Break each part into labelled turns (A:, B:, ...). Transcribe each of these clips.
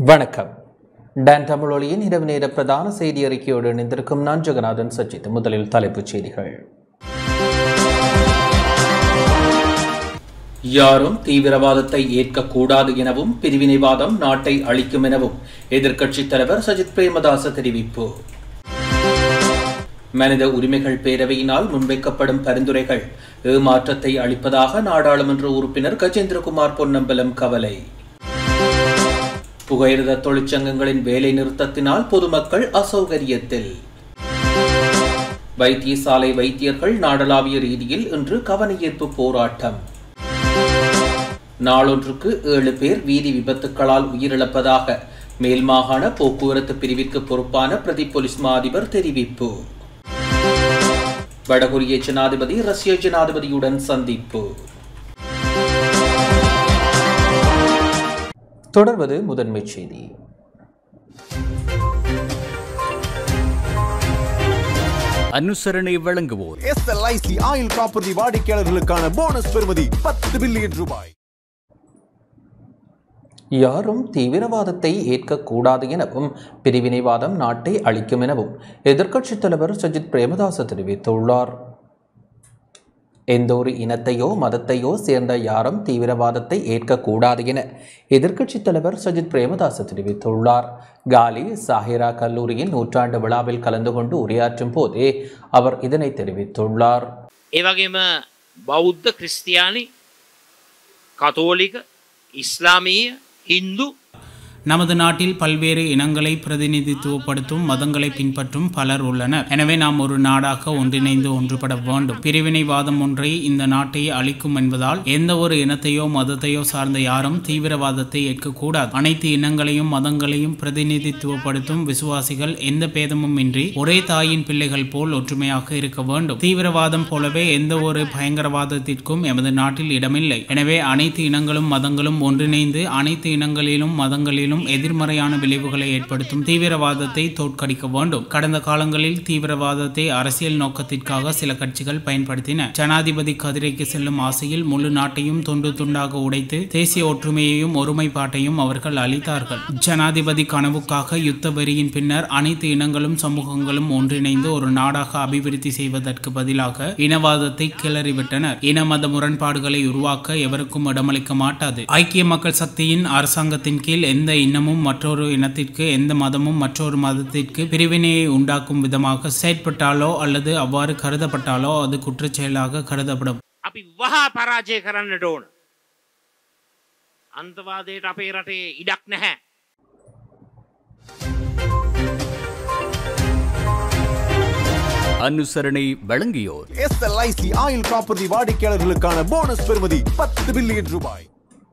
A: வணக்கம் டான் தமிழொலியின் இரவு நேர பிரதான செய்தி அறிக்கையோடு இணைந்திருக்கும் நான் ஜெகநாதன் சச்சித் முதலில் தலைப்புச் செய்திகள் யாரும் தீவிரவாதத்தை ஏற்கக்கூடாது எனவும் பிரிவினைவாதம் நாட்டை அழிக்கும் எனவும் எதிர்க்கட்சித் தலைவர் சஜித் பிரேமதாச தெரிவிப்பு மனித உரிமைகள் பேரவையினால் முன்வைக்கப்படும் பரிந்துரைகள் ஏமாற்றத்தை அளிப்பதாக நாடாளுமன்ற உறுப்பினர் கஜேந்திரகுமார் பொன்னம்பலம் கவலை புகையிரத தொழிற்சங்கங்களின் வேலை நிறுத்தத்தினால் பொதுமக்கள் அசௌகரியத்தில் வைத்தியசாலை வைத்தியர்கள் நாடளாவிய ரீதியில் இன்று கவனஈர்ப்பு போராட்டம் நாளொன்றுக்கு ஏழு பேர் வீதி விபத்துக்களால் உயிரிழப்பதாக மேல் மாகாண போக்குவரத்து பிரிவிற்கு பொறுப்பான பிரதி போலீஸ் மா அதிபர் தெரிவிப்பு வடகொரிய ஜனாதிபதி ரஷ்ய ஜனாதிபதியுடன் சந்திப்பு தொடர்வது முதன்மைச் செய்தி
B: அனுசரணை வழங்குவோர்
C: எஸ்எல்ஐசி ஆயில் காப்புறுதி வாடிக்கையாளர்களுக்கான போனஸ் பெறுமதி பத்து பில்லியன் ரூபாய்
A: யாரும் தீவிரவாதத்தை ஏற்கக்கூடாது எனவும் பிரிவினைவாதம் நாட்டை அழிக்கும் எனவும் எதிர்க்கட்சித் தலைவர் சஜித் பிரேமதாச தெரிவித்துள்ளார் எந்த ஒரு இனத்தையோ மதத்தையோ சேர்ந்த யாரும் தீவிரவாதத்தை ஏற்கக்கூடாது என எதிர்க்கட்சித் தலைவர் சஜித் பிரேமதாச தெரிவித்துள்ளார் காலி சாஹிரா கல்லூரியின் நூற்றாண்டு விழாவில் கலந்து கொண்டு உரையாற்றும் போதே அவர் இதனை தெரிவித்துள்ளார்
D: ඒ වගේම බෞද්ධ ක්‍රිස්තියානි කතෝලික ඉස්ලාමීය හින්දු
E: நமது நாட்டில் பல்வேறு இனங்களை பிரதிநிதித்துவப்படுத்தும் மதங்களை பின்பற்றும் பலர் உள்ளனர் எனவே நாம் ஒரு நாடாக ஒன்றிணைந்து ஒன்றுபட வேண்டும் பிரிவினைவாதம் ஒன்றை இந்த நாட்டை அழிக்கும் என்பதால் எந்த ஒரு இனத்தையோ மதத்தையோ சார்ந்த யாரும் தீவிரவாதத்தை ஏற்கக்கூடாது அனைத்து இனங்களையும் மதங்களையும் பிரதிநிதித்துவப்படுத்தும் விசுவாசிகள் எந்த பேதமும் இன்றி ஒரே தாயின் பிள்ளைகள் போல் ஒற்றுமையாக இருக்க வேண்டும் தீவிரவாதம் போலவே எந்த ஒரு பயங்கரவாதத்திற்கும் எமது நாட்டில் இடமில்லை எனவே அனைத்து இனங்களும் மதங்களும் ஒன்றிணைந்து அனைத்து இனங்களிலும் மதங்களிலும் எதிர்மறையான விளைவுகளை ஏற்படுத்தும் தீவிரவாதத்தை தோற்கடிக்க வேண்டும் கடந்த காலங்களில் தீவிரவாதத்தை அரசியல் நோக்கத்திற்காக சில கட்சிகள் பயன்படுத்தின ஜனாதிபதி கதிரைக்கு செல்லும் ஆசையில் முழு நாட்டையும் துண்டு துண்டாக உடைத்து தேசிய ஒற்றுமையையும் ஒருமைப்பாட்டையும் அவர்கள் அளித்தார்கள் ஜனாதிபதி கனவுக்காக யுத்த வெறியின் பின்னர் அனைத்து இனங்களும் சமூகங்களும் ஒன்றிணைந்து ஒரு நாடாக அபிவிருத்தி செய்வதற்கு பதிலாக இனவாதத்தை கிளறிவிட்டனர் இன மத முரண்பாடுகளை உருவாக்க எவருக்கும் இடமளிக்க மாட்டாது ஐக்கிய மக்கள் சக்தியின் அரசாங்கத்தின் கீழ் எந்த இனமும் மற்றொரு இனத்திற்கு எந்த மதமும் மற்றொரு மதத்திற்கு பிரிவினையை உண்டாக்கும் விதமாக செயற்பட்டாலோ அல்லது அவ்வாறு கருதப்பட்டாலோ அது குற்றச்செயலாக கருதப்படும்
D: අපි වහා පරාජය කරන්නට ඕන. අන්තවාදයට අපේ රටේ ඉඩක් නැහැ.
B: அனுசரணை வழங்கியோர்
C: எஸ்எல்ஐசி ஆயில் காப்புறுதி வாடிக்கையாளர்களுக்கான போனஸ் பெறுமதி பத்து பில்லியன் ரூபாய்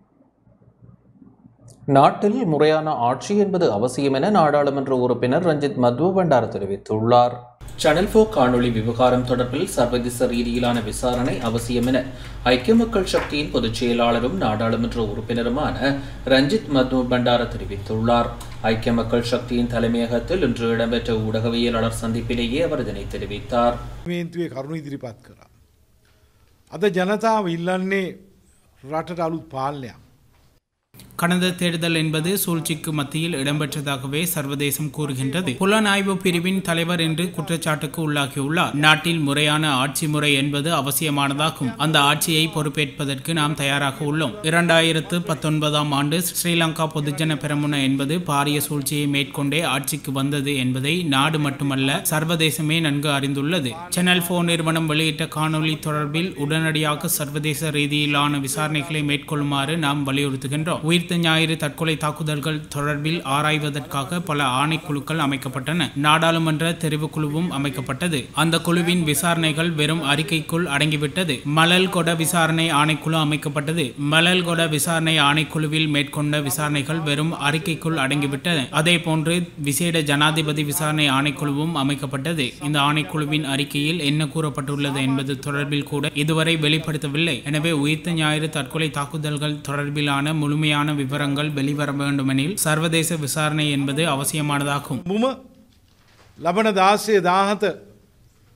A: நாட்டில் முறையான ஆட்சி என்பது அவசியம் என நாடாளுமன்ற உறுப்பினர் ரஞ்சித் மத்வ பண்டார தெரிவித்துள்ளார் சேனல் போ காணொளி விவகாரம் தொடர்பில் சர்வதேச ரீதியிலான விசாரணை அவசியம் என ஐக்கிய மக்கள் சக்தியின் பொதுச் செயலாளரும் நாடாளுமன்ற உறுப்பினருமான ரஞ்சித் மத்வ பண்டார தெரிவித்துள்ளார் ஐக்கிய மக்கள் சக்தியின் தலைமையகத்தில் இன்று இடம்பெற்ற ஊடகவியலாளர் சந்திப்பிலேயே அவர் இதனை தெரிவித்தார்
F: මේන්තුවේ කරුණු ඉදිරිපත් කරා. අද ජනතාව ඉල්ලන්නේ රටට අලුත් පාලනයක්.
E: கடந்த தேர்தல் என்பது சூழ்ச்சிக்கு மத்தியில் இடம்பெற்றதாகவே சர்வதேசம் கூறுகின்றது புலனாய்வு பிரிவின் தலைவர் என்று குற்றச்சாட்டுக்கு உள்ளாகியுள்ளார் நாட்டில் முறையான ஆட்சி முறை என்பது அவசியமானதாகும் அந்த ஆட்சியை பொறுப்பேற்பதற்கு நாம் தயாராக உள்ளோம் இரண்டாயிரத்து பத்தொன்பதாம் ஆண்டு ஸ்ரீலங்கா பொதுஜன பெரமுன என்பது பாரிய சூழ்ச்சியை மேற்கொண்டே ஆட்சிக்கு வந்தது என்பதை நாடு மட்டுமல்ல சர்வதேசமே நன்கு அறிந்துள்ளது சேனல் போன் நிறுவனம் வெளியிட்ட காணொளி தொடர்பில் உடனடியாக சர்வதேச ரீதியிலான விசாரணைகளை மேற்கொள்ளுமாறு நாம் வலியுறுத்துகின்றோம் உயிர்த்த ஞாயிறு தற்கொலை தாக்குதல்கள் தொடர்பில் ஆராய்வதற்காக பல ஆணைக்குழுக்கள் அமைக்கப்பட்டன நாடாளுமன்ற தெரிவுக்குழுவும் அமைக்கப்பட்டது அந்த குழுவின் விசாரணைகள் வெறும் அறிக்கைக்குள் அடங்கிவிட்டது மலல் கொட விசாரணை ஆணைக்குழு அமைக்கப்பட்டது மலல் கொட விசாரணை ஆணைக்குழுவில் மேற்கொண்ட விசாரணைகள் வெறும் அறிக்கைக்குள் அடங்கிவிட்டன அதே போன்று விசேட ஜனாதிபதி விசாரணை ஆணைக்குழுவும் அமைக்கப்பட்டது இந்த ஆணைக்குழுவின் அறிக்கையில் என்ன கூறப்பட்டுள்ளது என்பது தொடர்பில் கூட இதுவரை வெளிப்படுத்தவில்லை எனவே உயிர்த்த ஞாயிறு தற்கொலை தாக்குதல்கள் தொடர்பிலான முழுமையான விவரங்கள் வெளிவர வேண்டுமெனில் சர்வதேச விசாரணை என்பது அவசியமானதாகும்
F: මුම ලබන දාසය දාහත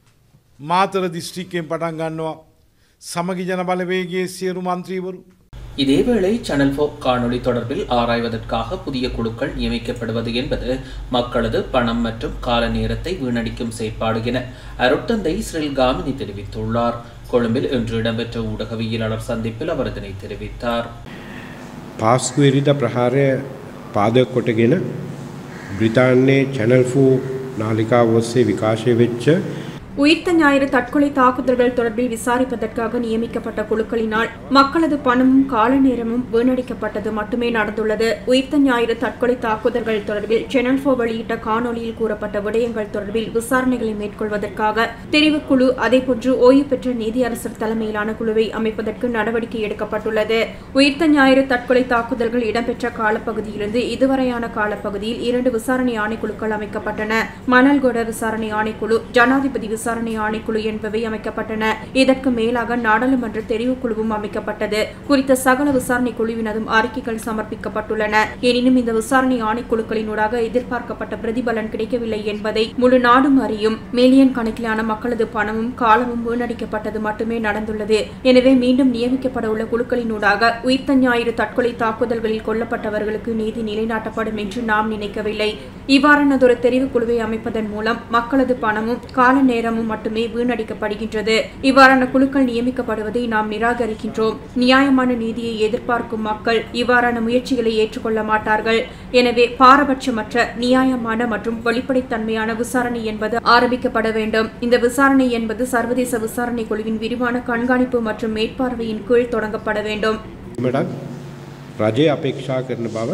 F: මාතර දිස්ත්‍රික්කයෙන් පටන් ගන්නවා සමගි ජන බලවේගේ සියරු මන්ත්‍රීවරු
A: இதேவேளை சேனல் ஃபோ காணொளி தொடர்பில் ஆராய்வதற்காக புதிய குழுக்கள் நியமிக்கப்படுவது என்பது மக்களது பணம் மற்றும் கால நேரத்தை வீணடிக்கும் செயற்பாடு என அருட்தந்தை ஸ்ரீல் காமினி தெரிவித்துள்ளார் கொழும்பில் இன்று இடம்பெற்ற ஊடகவியலாளர் சந்திப்பில் அவர் இதனை தெரிவித்தார்
G: පාස්කුවිරිද ප්‍රහාරය පාදක කොටගෙන බ්‍රිතාන්නේ චැනල්ෆූ නාලිකා ඔස්සේ විකාශය වෙච්ච
H: உயிர்த்த ஞாயிறு தற்கொலை தாக்குதல்கள் தொடர்பில் விசாரிப்பதற்காக நியமிக்கப்பட்ட குழுக்களினால் மக்களது பணமும் கால நேரமும் வீணடிக்கப்பட்டது மட்டுமே நடந்துள்ளது உயிர்த்த ஞாயிறு தற்கொலை தாக்குதல்கள் தொடர்பில் சேனல் ஃபோ வெளியிட்ட காணொலியில் கூறப்பட்ட விடயங்கள் தொடர்பில் விசாரணைகளை மேற்கொள்வதற்காக தெரிவுக்குழு அதேபோன்று ஓய்வு பெற்ற நீதியரசர் தலைமையிலான குழுவை அமைப்பதற்கு நடவடிக்கை எடுக்கப்பட்டுள்ளது உயிர்த்த ஞாயிறு தற்கொலை தாக்குதல்கள் இடம்பெற்ற காலப்பகுதியிலிருந்து இதுவரையான காலப்பகுதியில் இரண்டு விசாரணை ஆணைக்குழுக்கள் அமைக்கப்பட்டன மணல்கொட விசாரணை ஆணைக்குழு ஜனாதிபதி விசாரணை ஆணைக்குழு என்பவை அமைக்கப்பட்டன இதற்கு மேலாக நாடாளுமன்ற தெரிவுக்குழுவும் அமைக்கப்பட்டது குறித்த சகல விசாரணை குழுவினதும் அறிக்கைகள் சமர்ப்பிக்கப்பட்டுள்ளன எனினும் இந்த விசாரணை ஆணைக்குழுக்களினூடாக எதிர்பார்க்கப்பட்ட பிரதிபலன் கிடைக்கவில்லை என்பதை முழு நாடும் அறியும் மில்லியன் கணக்கிலான மக்களது பணமும் காலமும் வீணடிக்கப்பட்டது மட்டுமே நடந்துள்ளது எனவே மீண்டும் நியமிக்கப்பட உள்ள குழுக்களினூடாக உயிர்த்த ஞாயிறு தற்கொலை தாக்குதல்களில் கொல்லப்பட்டவர்களுக்கு நீதி நிலைநாட்டப்படும் என்று நாம் நினைக்கவில்லை இவ்வாறானதொரு தெரிவுக்குழுவை அமைப்பதன் மூலம் மக்களது பணமும் கால நேரமும் மட்டுமே வீணடிக்கப்படுகின்றது இவ்வாறான குழுக்கள் நியமிக்கப்படுவதை நாம் நிராகரிக்கின்றோம் நியாயமான நீதியை எதிர்பார்க்கும் மக்கள் இவ்வாறான முயற்சிகளை ஏற்றுக்கொள்ள மாட்டார்கள் எனவே பாரபட்சமற்ற நியாயமான மற்றும் வெளிப்படைத்தன்மையான விசாரணை என்பது ஆரம்பிக்கப்பட வேண்டும் இந்த விசாரணை என்பது சர்வதேச விசாரணை குழுவின் விரிவான கண்காணிப்பு மற்றும் மேற்பார்வையின் கீழ் தொடங்கப்பட வேண்டும்
G: මටත් රජය අපේක්ෂා කරන බව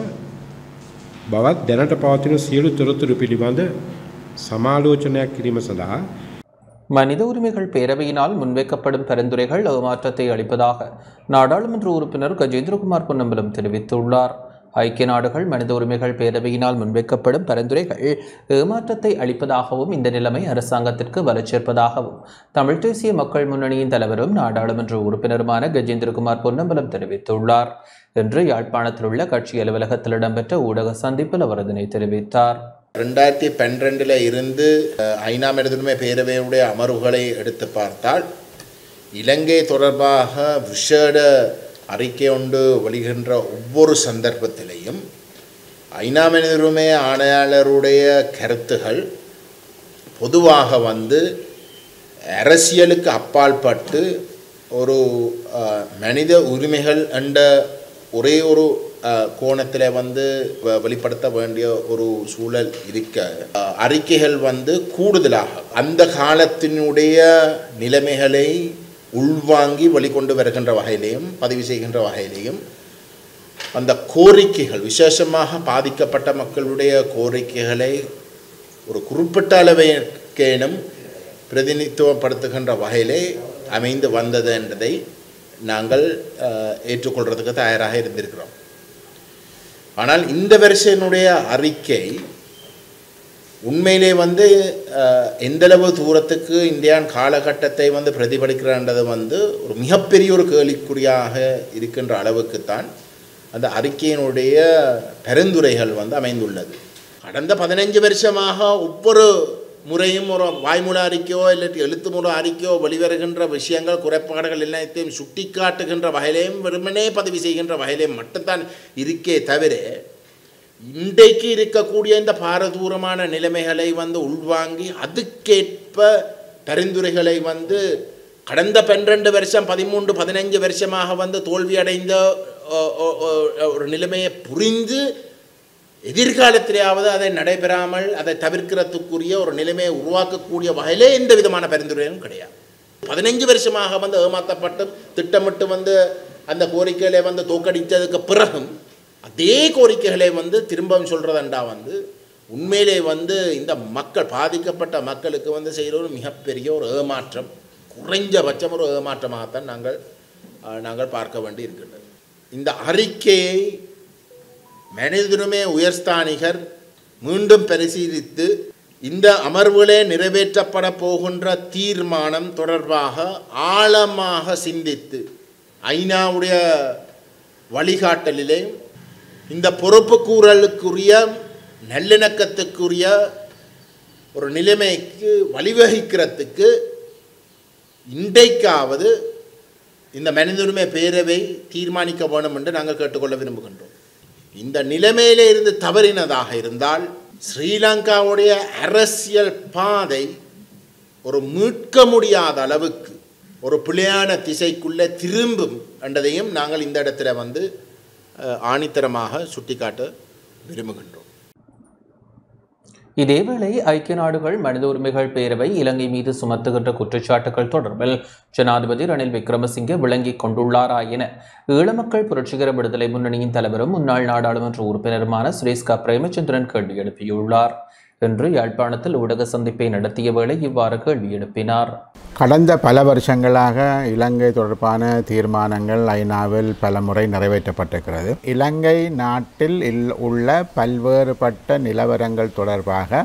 G: බවත් දැනට පවතින සියලු තොරතුරු පිළිබඳ සමාලෝචනයක් කිරීම සඳහා
A: மனித உரிமைகள் பேரவையினால் முன்வைக்கப்படும் பரிந்துரைகள் ஏமாற்றத்தை அளிப்பதாக நாடாளுமன்ற உறுப்பினர் கஜேந்திரகுமார் பொன்னம்பலம் தெரிவித்துள்ளார் ஐக்கிய நாடுகள் மனித உரிமைகள் பேரவையினால் முன்வைக்கப்படும் பரிந்துரைகள் ஏமாற்றத்தை அளிப்பதாகவும் இந்த நிலைமை அரசாங்கத்திற்கு வலுச்சேர்ப்பதாகவும் தமிழ் தேசிய மக்கள் முன்னணியின் தலைவரும் நாடாளுமன்ற உறுப்பினருமான கஜேந்திரகுமார் பொன்னம்பலம் தெரிவித்துள்ளார் இன்று யாழ்ப்பாணத்தில் உள்ள கட்சி அலுவலகத்தில் இடம்பெற்ற ஊடக சந்திப்பில் அவர் இதனை தெரிவித்தார்
I: ரெண்டாயிரத்தி பன்னிரெண்டில் இருந்து அஹ், ஐநா மனிதனுரிமை பேரவையுடைய அமர்வுகளை எடுத்து பார்த்தால் இலங்கை தொடர்பாக விஷேட அறிக்கை ஒன்று வெளிகின்ற ஒவ்வொரு சந்தர்ப்பத்திலையும் ஐநா மனிதருரிமை ஆணையாளருடைய கருத்துகள் பொதுவாக வந்து அரசியலுக்கு அப்பாற்பட்டு ஒரு அஹ், மனித உரிமைகள் என்ற ஒரே ஒரு கோணத்தில் வந்து வ- வெளிப்படுத்த வேண்டிய ஒரு சூழல் இருக்க அஹ், அறிக்கைகள் வந்து கூடுதலாக அந்த காலத்தினுடைய நிலைமைகளை உள்வாங்கி வெளிக்கொண்டு வருகின்ற வகையிலையும் பதிவு செய்கின்ற வகையிலையும் அந்த கோரிக்கைகள் விசேஷமாக பாதிக்கப்பட்ட மக்களுடைய கோரிக்கைகளை ஒரு குறிப்பிட்ட அளவைக்கேனும் பிரதிநிதித்துவப்படுத்துகின்ற வகையிலே அமைந்து வந்தது என்பதை நாங்கள் அஹ், ஏற்றுக்கொள்றதுக்கு தயாராக இருந்திருக்கிறோம் ஆனால் இந்த வருஷனுடைய அறிக்கை உண்மையிலே வந்து அஹ், எந்தளவு தூரத்துக்கு இந்தியான் காலகட்டத்தை வந்து பிரதிபலிக்கிறன்றது வந்து ஒரு மிகப்பெரிய ஒரு கேள்விக்குறியாக இருக்கின்ற அளவுக்குத்தான் அந்த அறிக்கையினுடைய பரிந்துரைகள் வந்து அமைந்துள்ளது கடந்த பதினஞ்சு வருஷமாக ஒவ்வொரு முறையும் ஒரு வாய்மூல அறிக்கையோ இல்லாட்டி எழுத்து மூல அறிக்கையோ வெளிவருகின்ற விஷயங்கள் குறைபாடுகள் எல்லாத்தையும் சுட்டிக்காட்டுகின்ற வகையிலையும் வெறுமனே பதிவு செய்கின்ற வகையிலையும் மட்டும்தான் இருக்கே தவிர இன்றைக்கு இருக்கக்கூடிய இந்த பாரதூரமான நிலைமைகளை வந்து உள்வாங்கி அதுக்கேற்ப பரிந்துரைகளை வந்து கடந்த பன்னிரெண்டு வருஷம் பதிமூன்று பதினைஞ்சு வருஷமாக வந்து தோல்வியடைந்த ஓ, ஓ, ஓ, ஒரு நிலைமையை புரிந்து எதிர்காலத்திலேயாவது அதை நடைபெறாமல் அதை தவிர்க்கிறதுக்குரிய ஒரு நிலைமையை உருவாக்கக்கூடிய வகையிலே எந்த விதமான பரிந்துரையும் கிடையாது பதினஞ்சு வருஷமாக வந்து ஏமாற்றப்பட்டு திட்டமிட்டு வந்து அந்த கோரிக்கைகளை வந்து தோக்கடித்ததுக்கு பிறகும் அதே கோரிக்கைகளை வந்து திரும்பவும் சொல்கிறதண்டா வந்து உண்மையிலே வந்து இந்த மக்கள் பாதிக்கப்பட்ட மக்களுக்கு வந்து செய்கிற ஒரு மிகப்பெரிய ஒரு ஏமாற்றம் குறைஞ்சபட்சம் ஒரு ஏமாற்றமாகத்தான் நாங்கள் அஹ், நாங்கள் பார்க்க வேண்டி இருக்கின்றது இந்த அறிக்கையை மனிதனுமே உயர்ஸ்தானிகர் மீண்டும் பரிசீலித்து இந்த அமர்வுகளே நிறைவேற்றப்பட போகின்ற தீர்மானம் தொடர்பாக ஆழமாக சிந்தித்து ஐநாவுடைய வழிகாட்டலிலே இந்த பொறுப்புக்கூறலுக்குரிய நல்லிணக்கத்துக்குரிய ஒரு நிலைமைக்கு வழிவகுக்கிறதுக்கு இன்றைக்காவது இந்த மனித உரிமை பேரவை தீர்மானிக்க வேண்டும் என்று நாங்கள் கேட்டுக்கொள்ள விரும்புகின்றோம் இந்த நிலைமையிலே இருந்து தவறினதாக இருந்தால் ஸ்ரீலங்காவுடைய அரசியல் பாதை ஒரு மீட்க முடியாத அளவுக்கு ஒரு பிழையான திசைக்குள்ளே திரும்பும் என்றதையும் நாங்கள் இந்த இடத்துல வந்து அஹ், ஆணித்தரமாக சுட்டிக்காட்ட விரும்புகின்றோம்
A: இதேவேளை ஐக்கிய நாடுகள் மனித உரிமைகள் பேரவை இலங்கை மீது சுமத்துகின்ற குற்றச்சாட்டுகள் தொடர்பில் ஜனாதிபதி ரணில் விக்ரமசிங்கே விளங்கிக் கொண்டுள்ளாரா என ஈழமக்கள் புரட்சிகர விடுதலை முன்னணியின் தலைவரும் முன்னாள் நாடாளுமன்ற உறுப்பினருமான சுரேஷ் க பிரேமச்சந்திரன் கேள்வி எழுப்பியுள்ளார் இன்று யாழ்ப்பாணத்தில் ஊடக சந்திப்பை நடத்திய வேளை இவ்வாறு கேள்வி எழுப்பினார்
J: கடந்த பல வருஷங்களாக இலங்கை தொடர்பான தீர்மானங்கள் ஐநாவில் பல முறை நிறைவேற்றப்பட்டிருக்கிறது இலங்கை நாட்டில் இல் உள்ள பல்வேறுபட்ட நிலவரங்கள் தொடர்பாக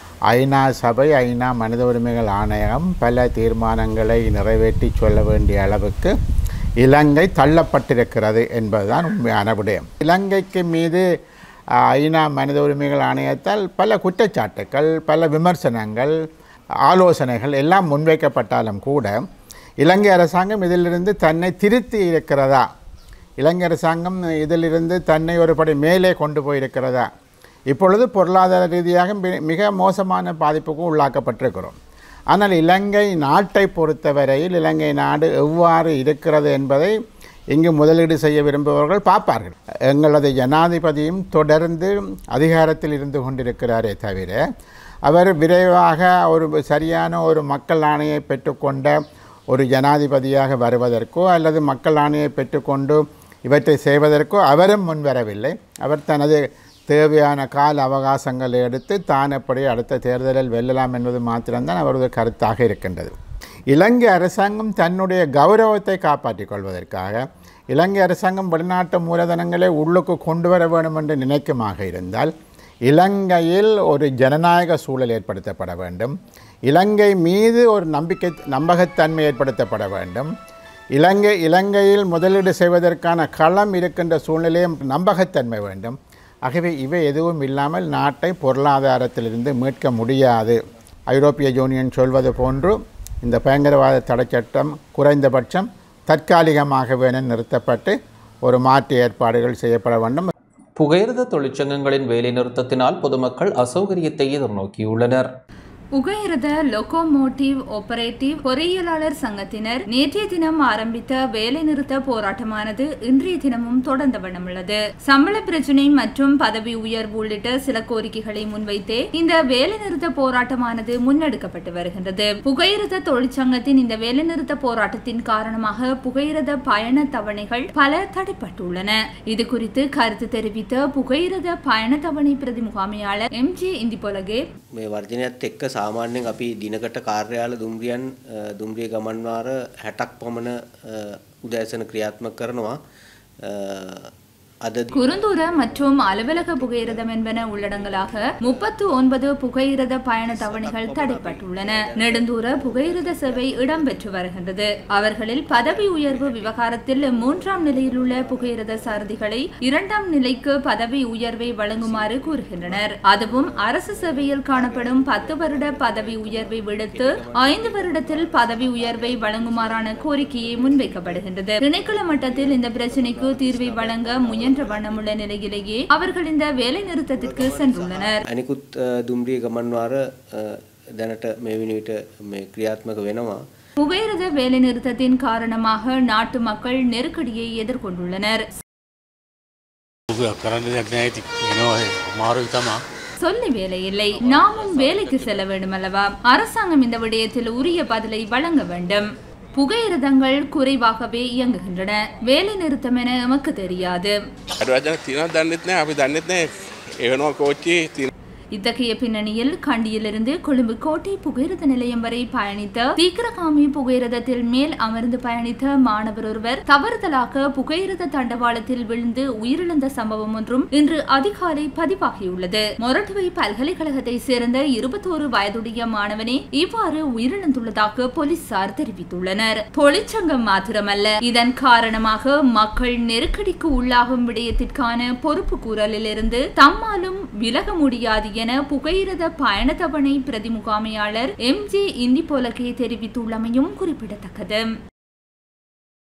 J: ஐநா சபை ஐநா மனித உரிமைகள் ஆணையகம் பல தீர்மானங்களை நிறைவேற்றி சொல்ல வேண்டிய அளவுக்கு இலங்கை தள்ளப்பட்டிருக்கிறது என்பதுதான் உண்மையான விடயம் இலங்கைக்கு மீது அஹ், ஐநா மனித உரிமைகள் ஆணையத்தால் பல குற்றச்சாட்டுக்கள் பல விமர்சனங்கள் ஆலோசனைகள் எல்லாம் முன்வைக்கப்பட்டாலும் கூட இலங்கை அரசாங்கம் இதிலிருந்து தன்னை திருத்தி இருக்கிறதா இலங்கை அரசாங்கம் இதிலிருந்து தன்னை ஒரு படி மேலே கொண்டு போயிருக்கிறதா இப்பொழுது பொருளாதார ரீதியாக மி- மிக மோசமான பாதிப்புக்கு உள்ளாக்கப்பட்டிருக்கிறோம் ஆனால் இலங்கை நாட்டை பொறுத்தவரையில் இலங்கை நாடு எவ்வாறு இருக்கிறது என்பதை இங்கு முதலீடு செய்ய விரும்புபவர்கள் பார்ப்பார்கள் எங்களது ஜனாதிபதியும் தொடர்ந்து அதிகாரத்தில் இருந்து கொண்டிருக்கிறாரே தவிர அவர் விரைவாக ஒரு சரியான ஒரு மக்கள் ஆணையை பெற்றுக்கொண்ட ஒரு ஜனாதிபதியாக வருவதற்கோ அல்லது மக்கள் ஆணையை பெற்றுக்கொண்டு இவற்றை செய்வதற்கோ அவரும் முன்வரவில்லை அவர் தனது தேவையான கால அவகாசங்களை எடுத்து தான் எப்படி அடுத்த தேர்தலில் வெல்லலாம் என்பது மாத்திரம்தான் அவரது கருத்தாக இருக்கின்றது இலங்கை அரசாங்கம் தன்னுடைய கௌரவத்தை காப்பாற்றிக் கொள்வதற்காக இலங்கை அரசாங்கம் வெளிநாட்டு மூலதனங்களை உள்ளுக்கு கொண்டு வர வேண்டும் என்று நினைக்குமாக இருந்தால் இலங்கையில் ஒரு ஜனநாயக சூழல் ஏற்படுத்தப்பட வேண்டும் இலங்கை மீது ஒரு நம்பிக்கை நம்பகத்தன்மை ஏற்படுத்தப்பட வேண்டும் இலங்கை இலங்கையில் முதலீடு செய்வதற்கான களம் இருக்கின்ற சூழ்நிலையும் நம்பகத்தன்மை வேண்டும் ஆகவே இவை எதுவும் இல்லாமல் நாட்டை பொருளாதாரத்திலிருந்து மீட்க முடியாது ஐரோப்பிய யூனியன் சொல்வது போன்று இந்த பயங்கரவாத தடைச்சட்டம் குறைந்தபட்சம் தற்காலிகமாக வேணும் நிறுத்தப்பட்டு ஒரு மாற்று ஏற்பாடுகள் செய்யப்பட வேண்டும்
A: புகையிரத தொழிற்சங்கங்களின் வேலைநிறுத்தத்தினால் பொதுமக்கள் அசௌகரியத்தை எதிர்நோக்கியுள்ளனர்
K: உகையிரத லொகோமோட்டிவ் ஆபரேட்டிவ் பொறியியலாளர் சங்கத்தினர் நேற்றைய தினம் ஆரம்பித்த வேலைநிறுத்த போராட்டமானது இன்றைய தினமும் தொடர்ந்த வண்ணமுள்ளது சம்பள பிரச்சினை மற்றும் பதவி உயர்வு உள்ளிட்ட சில கோரிக்கைகளை முன்வைத்தே இந்த வேலைநிறுத்த போராட்டமானது முன்னெடுக்கப்பட்டு வருகின்றது புகையிரத தொழிற்சங்கத்தின் இந்த வேலைநிறுத்த போராட்டத்தின் காரணமாக புகையிரத பயண தவணைகள் பல தடைப்பட்டுள்ளன இது குறித்து கருத்து தெரிவித்த புகையிரத பயண தவணை பிரதி முகாமையாளர் எம் ஜே இந்திபொலகே
L: මේ වර්ජනයත් එක්ක සාමාන්‍යයෙන් අපි දිනකට කාර්යාල දුම්රියන් අ, දුම්රිය ගමන්වාර හැටක් පමණ අ, උදෑසන ක්‍රියාත්මක කරනවා අ, අද
K: குறுந்தூர மற்றும் அலுவலக புகையிரதம் என்பன உள்ளடங்கலாக முப்பத்து ஒன்பது புகையிரத பயண தவணைகள் தடைப்பட்டுள்ளன நெடுந்தூர புகையிரத சேவை இடம்பெற்று வருகின்றது அவர்களில் பதவி உயர்வு விவகாரத்தில் மூன்றாம் நிலையில் உள்ள புகையிரத சாரதிகளை இரண்டாம் நிலைக்கு பதவி உயர்வை வழங்குமாறு கூறுகின்றனர் அதுவும் அரசு சேவையில் காணப்படும் பத்து வருட பதவி உயர்வை விடுத்து ஐந்து வருடத்தில் பதவி உயர்வை வழங்குமாறான கோரிக்கையை முன்வைக்கப்படுகின்றது திணைக்கள மட்டத்தில் இந்த பிரச்சினைக்கு தீர்வை வழங்க முயன்ற வண்ணமுள்ள நிலையிலேயே அவர்கள் இந்த வேலை நிறுத்தத்திற்கு சென்றுள்ளனர்
L: අනිකුත් අ, දුම්රිය ගමන්වාර අ, දැනට මේ විනිවිට මේ ක්‍රියාත්මක වෙනවා
K: புகையிரத வேலை நிறுத்தத்தின் காரணமாக நாட்டு மக்கள் நெருக்கடியை எதிர்கொண்டுள்ளனர்
M: කරන්න දෙයක් නෑ ඇති එනවා මාරුයි තමා
K: சொல்லி வேலையில்லை நாமும் வேலைக்கு செல்ல வேண்டும் அல்லவா அரசாங்கம் இந்த விடயத்தில் உரிய பதிலை வழங்க வேண்டும் புகையிரதங்கள் குறைவாகவே இயங்குகின்றன வேலை நிறுத்தம் என எமக்கு தெரியாது
N: අඩුවජන තියන දන්නෙත් නෑ අපි දන්නෙත් නෑ ඒවනවා කෝච්චි තින
K: இத்தகைய பின்னணியில் கண்டியிலிருந்து கொழும்பு கோட்டை புகையிரத நிலையம் வரை பயணித்த தீக்கிரகாமி புகையிரதத்தில் மேல் அமர்ந்து பயணித்த மாணவர் ஒருவர் தவறுதலாக புகையிரத தண்டவாளத்தில் விழுந்து உயிரிழந்த சம்பவம் ஒன்றும் இன்று அதிகாலை பதிவாகியுள்ளது மொரட்டுவை பல்கலைக்கழகத்தை சேர்ந்த இருபத்தோரு வயதுடைய மாணவனே இவ்வாறு உயிரிழந்துள்ளதாக போலீசார் தெரிவித்துள்ளனர் தொழிற்சங்கம் மாத்திரமல்ல இதன் காரணமாக மக்கள் நெருக்கடிக்கு உள்ளாகும் விடயத்திற்கான பொறுப்பு கூறலிலிருந்து தம்மாலும் விலக முடியாது என புகையிரத பயணத்தவணை பிரதி முகாமையாளர் எம் ஜே இந்தி போலகே தெரிவித்துள்ளமையும் குறிப்பிடத்தக்கது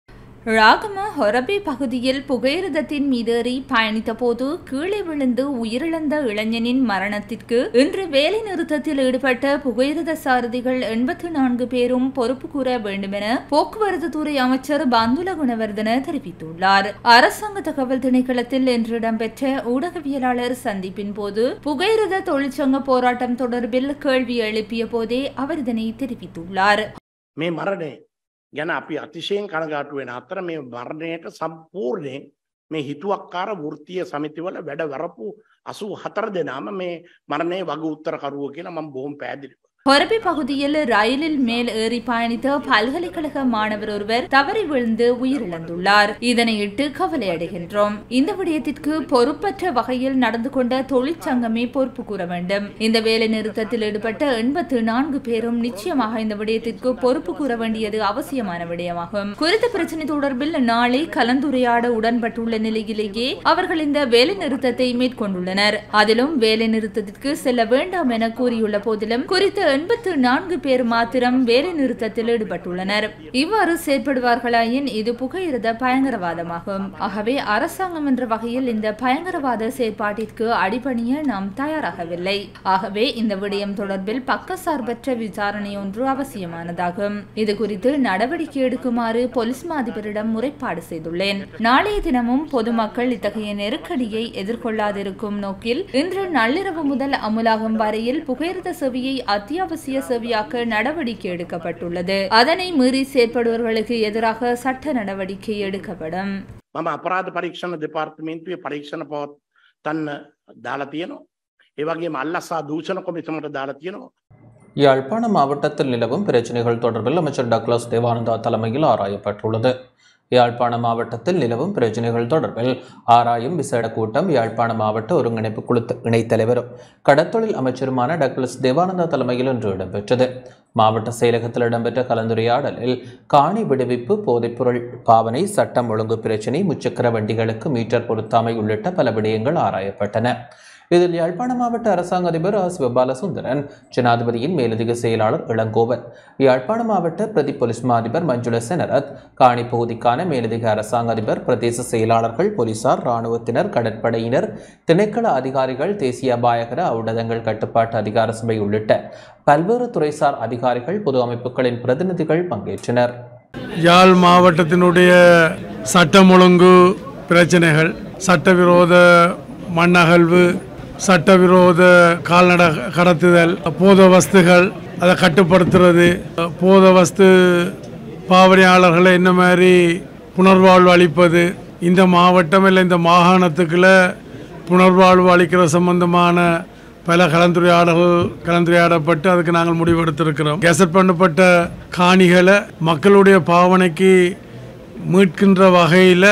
K: ராகம ஹொரபி பகுதியில் புகையிரதத்தின் மீதேறி பயணித்த போது கீழே விழுந்து உயிரிழந்த இளைஞனின் மரணத்திற்கு இன்று வேலை நிறுத்தத்தில் ஈடுபட்ட புகையிரத சாரதிகள் எண்பத்தி நான்கு பேரும் பொறுப்பு கூற வேண்டுமென போக்குவரத்து துறை அமைச்சர் பந்துல குணவர்தன தெரிவித்துள்ளார் அரசாங்க தகவல் திணைக்களத்தில் இன்று இடம்பெற்ற ஊடகவியலாளர் சந்திப்பின் போது புகையிரத தொழிற்சங்க போராட்டம் தொடர்பில் கேள்வி எழுப்பிய போதே அவர் இதனை தெரிவித்துள்ளார்
O: මේ මරණය ගැන අපි අතිශයෙන් කනගාටු වෙන අතර මේ මරණයට සම්පූර්ණයෙන් මේ හිතුවක්කාර වෘත්තිය සමිතිවල වැඩ වරපු අසූ හතර දෙනාම මේ මරණය වග උත්තරකරුව කියලා මම බොහොම පැදිලි.
K: ஹொரபி பகுதியில் ரயிலில் மேல் ஏறி பயணித்த பல்கலைக்கழக மாணவர் ஒருவர் தவறி விழுந்து உயிரிழந்துள்ளார் இதனையிட்டு கவலை அடைகின்றோம் இந்த விடயத்திற்கு பொறுப்பற்ற வகையில் நடந்து கொண்ட தொழிற்சங்கமே பொறுப்பு கூற வேண்டும் இந்த வேலை நிறுத்தத்தில் ஈடுபட்ட எண்பத்து நான்கு பேரும் நிச்சயமாக இந்த விடயத்திற்கு பொறுப்பு கூற வேண்டியது அவசியமான விடயமாகும் குறித்த பிரச்சனை தொடர்பில் நாளை கலந்துரையாட உடன்பட்டுள்ள நிலையிலேயே அவர்கள் இந்த வேலை நிறுத்தத்தை மேற்கொண்டுள்ளனர் அதிலும் வேலை நிறுத்தத்திற்கு செல்ல வேண்டாம் என கூறியுள்ள போதிலும் குறித்த எண்பத்து நான்கு பேர் மாத்திரம் வேலை நிறுத்தத்தில் ஈடுபட்டுள்ளனர் இவ்வாறு செயற்படுவார்களாயின் இது புகையிரத பயங்கரவாதமாகும் ஆகவே அரசாங்கம் என்ற வகையில் இந்த பயங்கரவாத செயற்பாட்டிற்கு அடிபணிய நாம் தயாராகவில்லை ஆகவே இந்த விடயம் தொடர்பில் பக்கசார்பற்ற விசாரணை ஒன்று அவசியமானதாகும் இது குறித்து நடவடிக்கை எடுக்குமாறு பொலிஸ் மாதிபரிடம் முறைப்பாடு செய்துள்ளேன் நாளைய தினமும் பொதுமக்கள் இத்தகைய நெருக்கடியை எதிர்கொள்ளாதிருக்கும் நோக்கில் இன்று நள்ளிரவு முதல் அமுலாகும் வரையில் புகையிரத சேவையை அத்தியாவசிய சேவையாக்க நடவடிக்கை எடுக்கப்பட்டுள்ளது அதனை மீறி செயற்படுவர்களுக்கு எதிராக சட்ட நடவடிக்கை எடுக்கப்படும்
O: මම අපරාධ පරීක්ෂණ දෙපාර්තමේන්තුවේ පරීක්ෂණ පවත්තන්න දාලා තියෙනවා. ඒවගේ මල්ලස්සා දූෂණ කොමිසමට දාලා තියෙනවා.
A: யாழ்ப்பாண மாவட்டத்தில் நிலவும் பிரச்சினைகள் தொடர்பில் அமைச்சர் டக்ளஸ் தேவானந்தா தலைமையில் ஆராயப்பட்டுள்ளது யாழ்ப்பாண மாவட்டத்தில் நிலவும் பிரச்சினைகள் தொடர்பில் ஆராயும் விசேட கூட்டம் யாழ்ப்பாண மாவட்ட ஒருங்கிணைப்பு குழு இணைத் தலைவரும் கடத்தொழில் அமைச்சருமான டக்ளஸ் தேவானந்தா தலைமையில் இன்று இடம்பெற்றது மாவட்ட செயலகத்தில் இடம்பெற்ற கலந்துரையாடலில் காணி விடுவிப்பு போதைப்பொருள் பாவனை சட்டம் ஒழுங்கு பிரச்சினை முச்சக்கர வண்டிகளுக்கு மீட்டர் பொருத்தாமை உள்ளிட்ட பல விடயங்கள் ஆராயப்பட்டன இதில் யாழ்ப்பாண மாவட்ட அரசாங்க அதிபர் ஆ சிவபாலசுந்தரன் ஜனாதிபதியின் மேலதிக செயலாளர் இளங்கோவன் யாழ்ப்பாண மாவட்ட பிரதி போலீஸ் மா அதிபர் மஞ்சுள செனரத் காணி பகுதிக்கான மேலதிக அரசாங்க அதிபர் பிரதேச செயலாளர்கள் போலீசார் இராணுவத்தினர் கடற்படையினர் திணைக்கள அதிகாரிகள் தேசிய அபாயகர ஊடகங்கள் கட்டுப்பாட்டு அதிகார சபை உள்ளிட்ட பல்வேறு துறைசார் அதிகாரிகள் பொது அமைப்புகளின் பிரதிநிதிகள் பங்கேற்றனர்
F: யாழ் மாவட்டத்தினுடைய சட்டம் ஒழுங்கு பிரச்சனைகள் சட்டவிரோத மண்ணகழ்வு சட்டவிரோத கால்நடை கடத்துதல் போத வஸ்துகள் அதை கட்டுப்படுத்துறது போத வஸ்து பாவனையாளர்களை என்ன மாதிரி புனர்வாழ்வு அளிப்பது இந்த மாவட்டம் இல்லை இந்த மாகாணத்துக்குள்ள புனர்வாழ்வு அளிக்கிற சம்பந்தமான பல கலந்துரையாடல்கள் கலந்துரையாடப்பட்டு அதுக்கு நாங்கள் முடிவெடுத்திருக்கிறோம் கெசட் பண்ணப்பட்ட காணிகளை மக்களுடைய பாவனைக்கு மீட்கின்ற வகையில்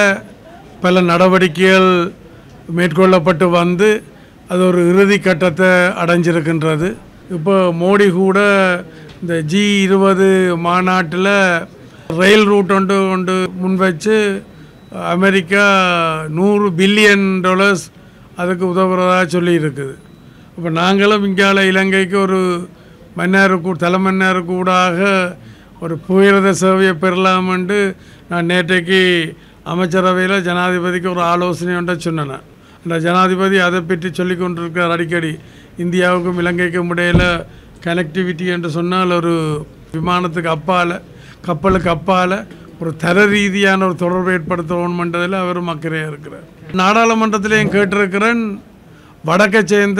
F: பல நடவடிக்கைகள் மேற்கொள்ளப்பட்டு வந்து அது ஒரு இறுதி கட்டத்தை அடைஞ்சிருக்கின்றது இப்போ மோடி கூட இந்த ஜி இருபது மாநாட்டில் ரயில் ரூட் ஒன்று கொண்டு முன்வச்சு அமெரிக்கா நூறு பில்லியன் டாலர்ஸ் அதுக்கு உதவுறதா சொல்லி இருக்குது இப்போ நாங்களும் இங்கால இலங்கைக்கு ஒரு மன்னார் கூ தலைமன்னார் கூடாக ஒரு புயரத சேவையை பெறலாமென்று நான் நேற்றைக்கு அமைச்சரவையில் ஜனாதிபதிக்கு ஒரு ஆலோசனை ஒன்றை சொன்னேன் அந்த ஜனாதிபதி அதை பற்றி சொல்லி கொண்டிருக்கிறார் அடிக்கடி இந்தியாவுக்கும் இலங்கைக்கும் இடையில் கனெக்டிவிட்டி என்று சொன்னால் ஒரு விமானத்துக்கு அப்பால் கப்பலுக்கு அப்பால் ஒரு தர ரீதியான ஒரு தொடர்பு ஏற்படுத்தணும்ன்றதில் அவர் அக்கறையாக இருக்கிறார் நாடாளுமன்றத்திலையும் கேட்டிருக்கிறேன் வடக்கை சேர்ந்த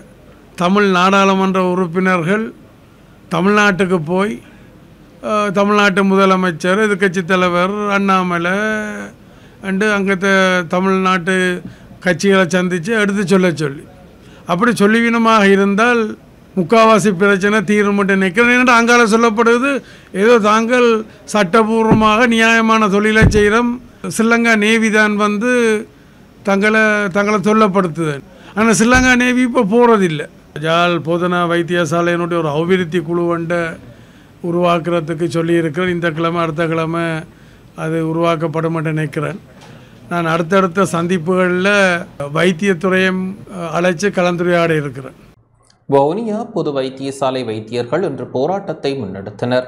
F: தமிழ் நாடாளுமன்ற உறுப்பினர்கள் தமிழ்நாட்டுக்கு போய் அஹ், தமிழ்நாட்டு முதலமைச்சர் எதிர்க்கட்சி தலைவர் அண்ணாமலை அண்டு அங்கே தமிழ்நாட்டு கட்சிகளை சந்தித்து எடுத்து சொல்ல சொல்லி அப்படி சொல்லிவினமாக இருந்தால் முக்காவாசி பிரச்சனை தீரும் மட்டும் நிற்கிறேன் என்று அங்கால சொல்லப்படுது ஏதோ தாங்கள் சட்டபூர்வமாக நியாயமான தொழிலை செய்கிறோம் ஸ்ரீலங்கா நேவி தான் வந்து தங்களை தங்களை தொல்லப்படுத்துதல் ஆனால் ஸ்ரீலங்கா நேவி இப்போ போகிறதில்லை ஜால் போதனா வைத்தியசாலையினுடைய ஒரு அபிவிருத்தி குழுவண்ட உருவாக்குறதுக்கு சொல்லியிருக்கிறேன் இந்த கிழமை அடுத்த கிழமை அது உருவாக்கப்படும் என்று நினைக்கிறேன் நான் அடுத்தடுத்த சந்திப்புகளில் வைத்தியத்துறையும் அழைச்சி கலந்துரையாட இருக்கிறேன்
A: வவுனியா பொது வைத்தியசாலை வைத்தியர்கள் இன்று போராட்டத்தை முன்னெடுத்தனர்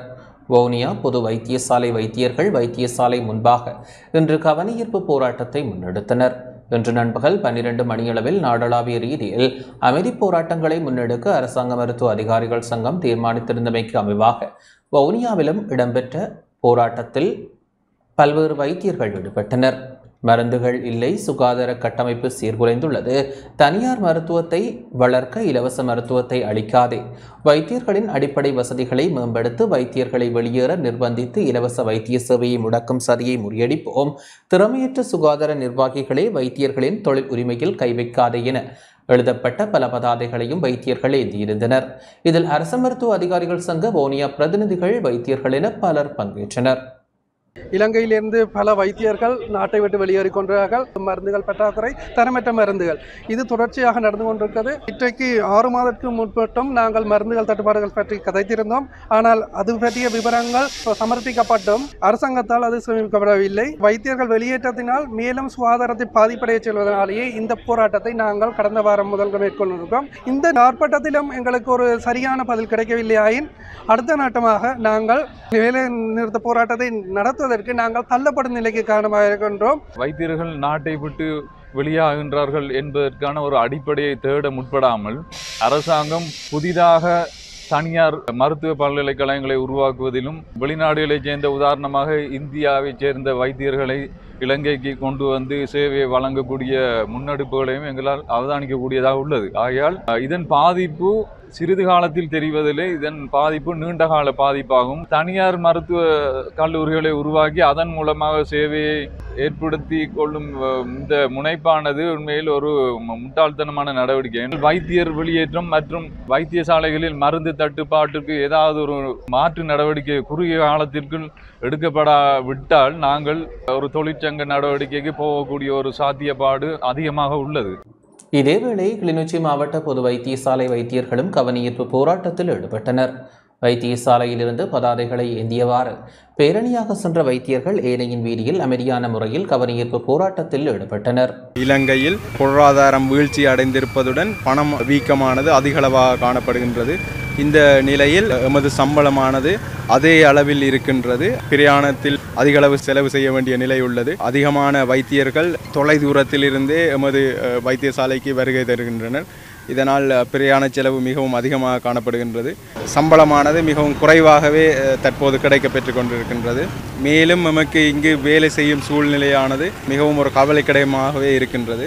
A: வவுனியா பொது வைத்தியசாலை வைத்தியர்கள் வைத்தியசாலை முன்பாக இன்று கவனஈர்ப்பு போராட்டத்தை முன்னெடுத்தனர் இன்று நண்பகல் பன்னிரண்டு மணியளவில் நாடளாவிய ரீதியில் அமைதி போராட்டங்களை முன்னெடுக்க அரசாங்க மருத்துவ அதிகாரிகள் சங்கம் தீர்மானித்திருந்தமைக்கு அமைவாக வவுனியாவிலும் இடம்பெற்ற போராட்டத்தில் பல்வேறு வைத்தியர்கள் ஈடுபட்டனர் மருந்துகள் இல்லை சுகாதார கட்டமைப்பு சீர்குலைந்துள்ளது தனியார் மருத்துவத்தை வளர்க்க இலவச மருத்துவத்தை அளிக்காதே வைத்தியர்களின் அடிப்படை வசதிகளை மேம்படுத்த வைத்தியர்களை வெளியேற நிர்பந்தித்து இலவச வைத்திய சேவையை முடக்கும் சதியை முறியடிப்போம் திறமையற்ற சுகாதார நிர்வாகிகளே வைத்தியர்களின் தொழில் உரிமையில் கை வைக்காதே என எழுதப்பட்ட பல பதாதைகளையும் வைத்தியர்கள் ஏந்தியிருந்தனர் இதில் அரச மருத்துவ அதிகாரிகள் சங்க வோனியா பிரதிநிதிகள் வைத்தியர்கள் என பலர் பங்கேற்றனர்
P: இலங்கையிலிருந்து பல வைத்தியர்கள் நாட்டை விட்டு வெளியேறி கொண்டார்கள் மருந்துகள் பற்றாக்குறை தரமற்ற மருந்துகள் இது தொடர்ச்சியாக நடந்து கொண்டிருக்கிறது இன்றைக்கு ஆறு மாதத்துக்கு முற்பட்டும் நாங்கள் மருந்துகள் தட்டுப்பாடுகள் பற்றி கதைத்திருந்தோம் ஆனால் அது பற்றிய விவரங்கள் சமர்ப்பிக்கப்பட்டும் அரசாங்கத்தால் அது சமர்ப்பிக்கப்படவில்லை வைத்தியர்கள் வெளியேற்றத்தினால் மேலும் சுகாதாரத்தை பாதிப்படைய செல்வதனாலேயே இந்த போராட்டத்தை நாங்கள் கடந்த வாரம் முதல் மேற்கொண்டிருக்கோம் இந்த ஆர்ப்பாட்டத்திலும் எங்களுக்கு ஒரு சரியான பதில் கிடைக்கவில்லை ஆயின் அடுத்த நாட்டமாக நாங்கள் வேலை நிறுத்த போராட்டத்தை நடத்துவதற்கு நாங்கள் தள்ளப்படும் நிலைக்கு காரணமாக இருக்கின்றோம்
Q: வைத்தியர்கள் நாட்டை விட்டு வெளியாகின்றார்கள் என்பதற்கான ஒரு அடிப்படையை தேட முற்படாமல் அரசாங்கம் புதிதாக தனியார் மருத்துவ பல்கலைக்கழகங்களை உருவாக்குவதிலும் வெளிநாடுகளைச் சேர்ந்த உதாரணமாக இந்தியாவைச் சேர்ந்த வைத்தியர்களை இலங்கைக்கு கொண்டு வந்து சேவையை வழங்கக்கூடிய முன்னெடுப்புகளையும் எங்களால் அவதானிக்கக்கூடியதாக உள்ளது ஆகையால் இதன் பாதிப்பு சிறிது காலத்தில் தெரிவதில்லை இதன் பாதிப்பு நீண்ட கால பாதிப்பாகும் தனியார் மருத்துவ கல்லூரிகளை உருவாக்கி அதன் மூலமாக சேவையை ஏற்படுத்தி கொள்ளும் இந்த முனைப்பானது உண்மையில் ஒரு முட்டாள்தனமான நடவடிக்கை வைத்தியர் வெளியேற்றம் மற்றும் வைத்தியசாலைகளில் மருந்து தட்டுப்பாட்டுக்கு ஏதாவது ஒரு மாற்று நடவடிக்கை குறுகிய காலத்திற்குள் எடுக்கப்படாவிட்டால் நாங்கள் ஒரு தொழிற்சங்க நடவடிக்கைக்கு போகக்கூடிய ஒரு சாத்தியப்பாடு அதிகமாக உள்ளது
A: இதேவேளை கிளிநொச்சி மாவட்ட பொது வைத்தியசாலை வைத்தியர்களும் கவனஈர்ப்பு போராட்டத்தில் ஈடுபட்டனர் வைத்தியசாலையிலிருந்து பதாதைகளை ஏந்தியவாறு பேரணியாக சென்ற வைத்தியர்கள் ஏனையின் வீதியில் அமைதியான முறையில் கவனஈர்ப்பு போராட்டத்தில் ஈடுபட்டனர்
R: இலங்கையில் பொருளாதாரம் வீழ்ச்சி அடைந்திருப்பதுடன் பணம் வீக்கமானது அதிகளவாக காணப்படுகின்றது இந்த நிலையில் எமது சம்பளமானது அதே அளவில் இருக்கின்றது பிரயாணத்தில் அதிகளவு செலவு செய்ய வேண்டிய நிலை உள்ளது அதிகமான வைத்தியர்கள் தொலை தூரத்திலிருந்தே எமது வைத்தியசாலைக்கு வருகை தருகின்றனர் இதனால் பிரயாண செலவு மிகவும் அதிகமாக காணப்படுகின்றது சம்பளமானது மிகவும் குறைவாகவே தற்போது கிடைக்க பெற்று கொண்டிருக்கின்றது மேலும் நமக்கு இங்கு வேலை செய்யும் சூழ்நிலையானது மிகவும் ஒரு கவலைக்கிடமாகவே இருக்கின்றது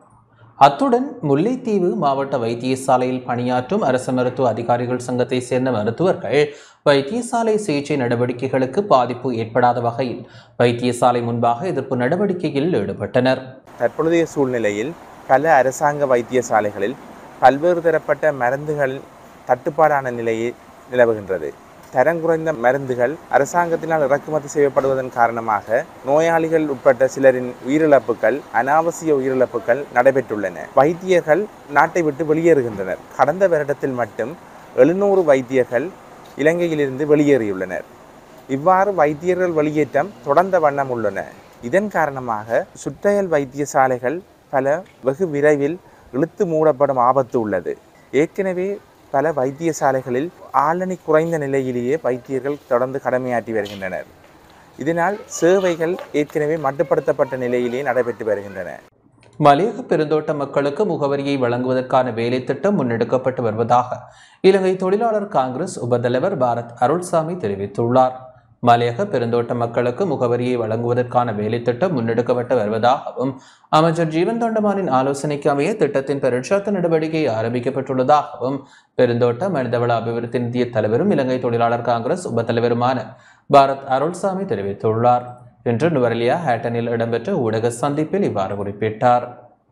A: அத்துடன் முல்லைத்தீவு மாவட்ட வைத்தியசாலையில் பணியாற்றும் அரசு மருத்துவ அதிகாரிகள் சங்கத்தை சேர்ந்த மருத்துவர்கள் வைத்தியசாலை சிகிச்சை நடவடிக்கைகளுக்கு பாதிப்பு ஏற்படாத வகையில் வைத்தியசாலை முன்பாக எதிர்ப்பு நடவடிக்கையில் ஈடுபட்டனர்
S: தற்பொழுதைய சூழ்நிலையில் பல அரசாங்க வைத்தியசாலைகளில் பல்வேறு தரப்பட்ட மருந்துகள் தட்டுப்பாடான நிலையை நிலவுகின்றது தரம் குறைந்த மருந்துகள் அரசாங்கத்தினால் இறக்குமதி செய்யப்படுவதன் காரணமாக நோயாளிகள் உட்பட்ட சிலரின் உயிரிழப்புகள் அனாவசிய உயிரிழப்புகள் நடைபெற்றுள்ளன வைத்தியர்கள் நாட்டை விட்டு வெளியேறுகின்றனர் கடந்த வருடத்தில் மட்டும் எழுநூறு வைத்தியர்கள் இலங்கையிலிருந்து வெளியேறியுள்ளனர் இவ்வாறு வைத்தியர்கள் வெளியேற்றம் தொடர்ந்த வண்ணம் உள்ளன இதன் காரணமாக சுற்றையல் வைத்தியசாலைகள் பல வெகு விரைவில் இழுத்து மூடப்படும் ஆபத்து உள்ளது ஏற்கனவே பல வைத்தியசாலைகளில் ஆளணி குறைந்த நிலையிலேயே வைத்தியர்கள் தொடர்ந்து கடமையாற்றி வருகின்றனர் இதனால் சேவைகள் ஏற்கனவே மட்டுப்படுத்தப்பட்ட நிலையிலேயே நடைபெற்று வருகின்றன
A: மலையக பெருந்தோட்ட மக்களுக்கு முகவரியை வழங்குவதற்கான வேலை திட்டம் முன்னெடுக்கப்பட்டு வருவதாக இலங்கை தொழிலாளர் காங்கிரஸ் உபதலைவர் பாரத் அருள்சாமி தெரிவித்துள்ளார் மலையக பெருந்தோட்ட மக்களுக்கு முகவரியை வழங்குவதற்கான வேலை திட்டம் முன்னெடுக்கப்பட்டு வருவதாகவும் அமைச்சர் ஜீவன் தொண்டமானின் ஆலோசனைக்கு அமைய திட்டத்தின் பரீட்சாத்த நடவடிக்கை ஆரம்பிக்கப்பட்டுள்ளதாகவும் பெருந்தோட்ட மனிதவள அபிவிருத்தி நிதிய தலைவரும் இலங்கை தொழிலாளர் காங்கிரஸ் உபத்தலைவருமான பாரத் அருள்சாமி தெரிவித்துள்ளார் இன்று நுவரெலியா ஹேட்டனில் இடம்பெற்ற ஊடக சந்திப்பில் இவ்வாறு குறிப்பிட்டார்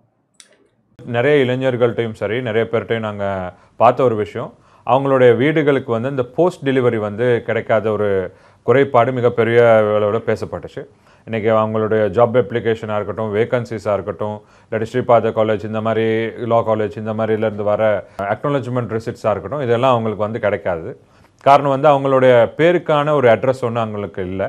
T: நிறைய இளைஞர்கள்ட்டையும் சரி நிறைய பேர்கிட்டையும் நாங்கள் பார்த்த ஒரு விஷயம் அவங்களுடைய வீடுகளுக்கு வந்து இந்த போஸ்ட் டெலிவரி வந்து கிடைக்காத ஒரு குறைபாடு மிகப்பெரிய அளவில் பேசப்பட்டுச்சு இன்றைக்கி அவங்களுடைய ஜாப் அப்ளிகேஷனாக இருக்கட்டும் வேகன்சிஸாக இருக்கட்டும் இல்லாட்டி ஸ்ரீபாத காலேஜ் இந்த மாதிரி லா காலேஜ் இந்த மாதிரிலேருந்து வர அக்னாலஜ்மெண்ட் ரிசிப்ட்ஸாக இருக்கட்டும் இதெல்லாம் அவங்களுக்கு வந்து கிடைக்காது காரணம் வந்து அவங்களுடைய பேருக்கான ஒரு அட்ரஸ் ஒன்று அவங்களுக்கு இல்லை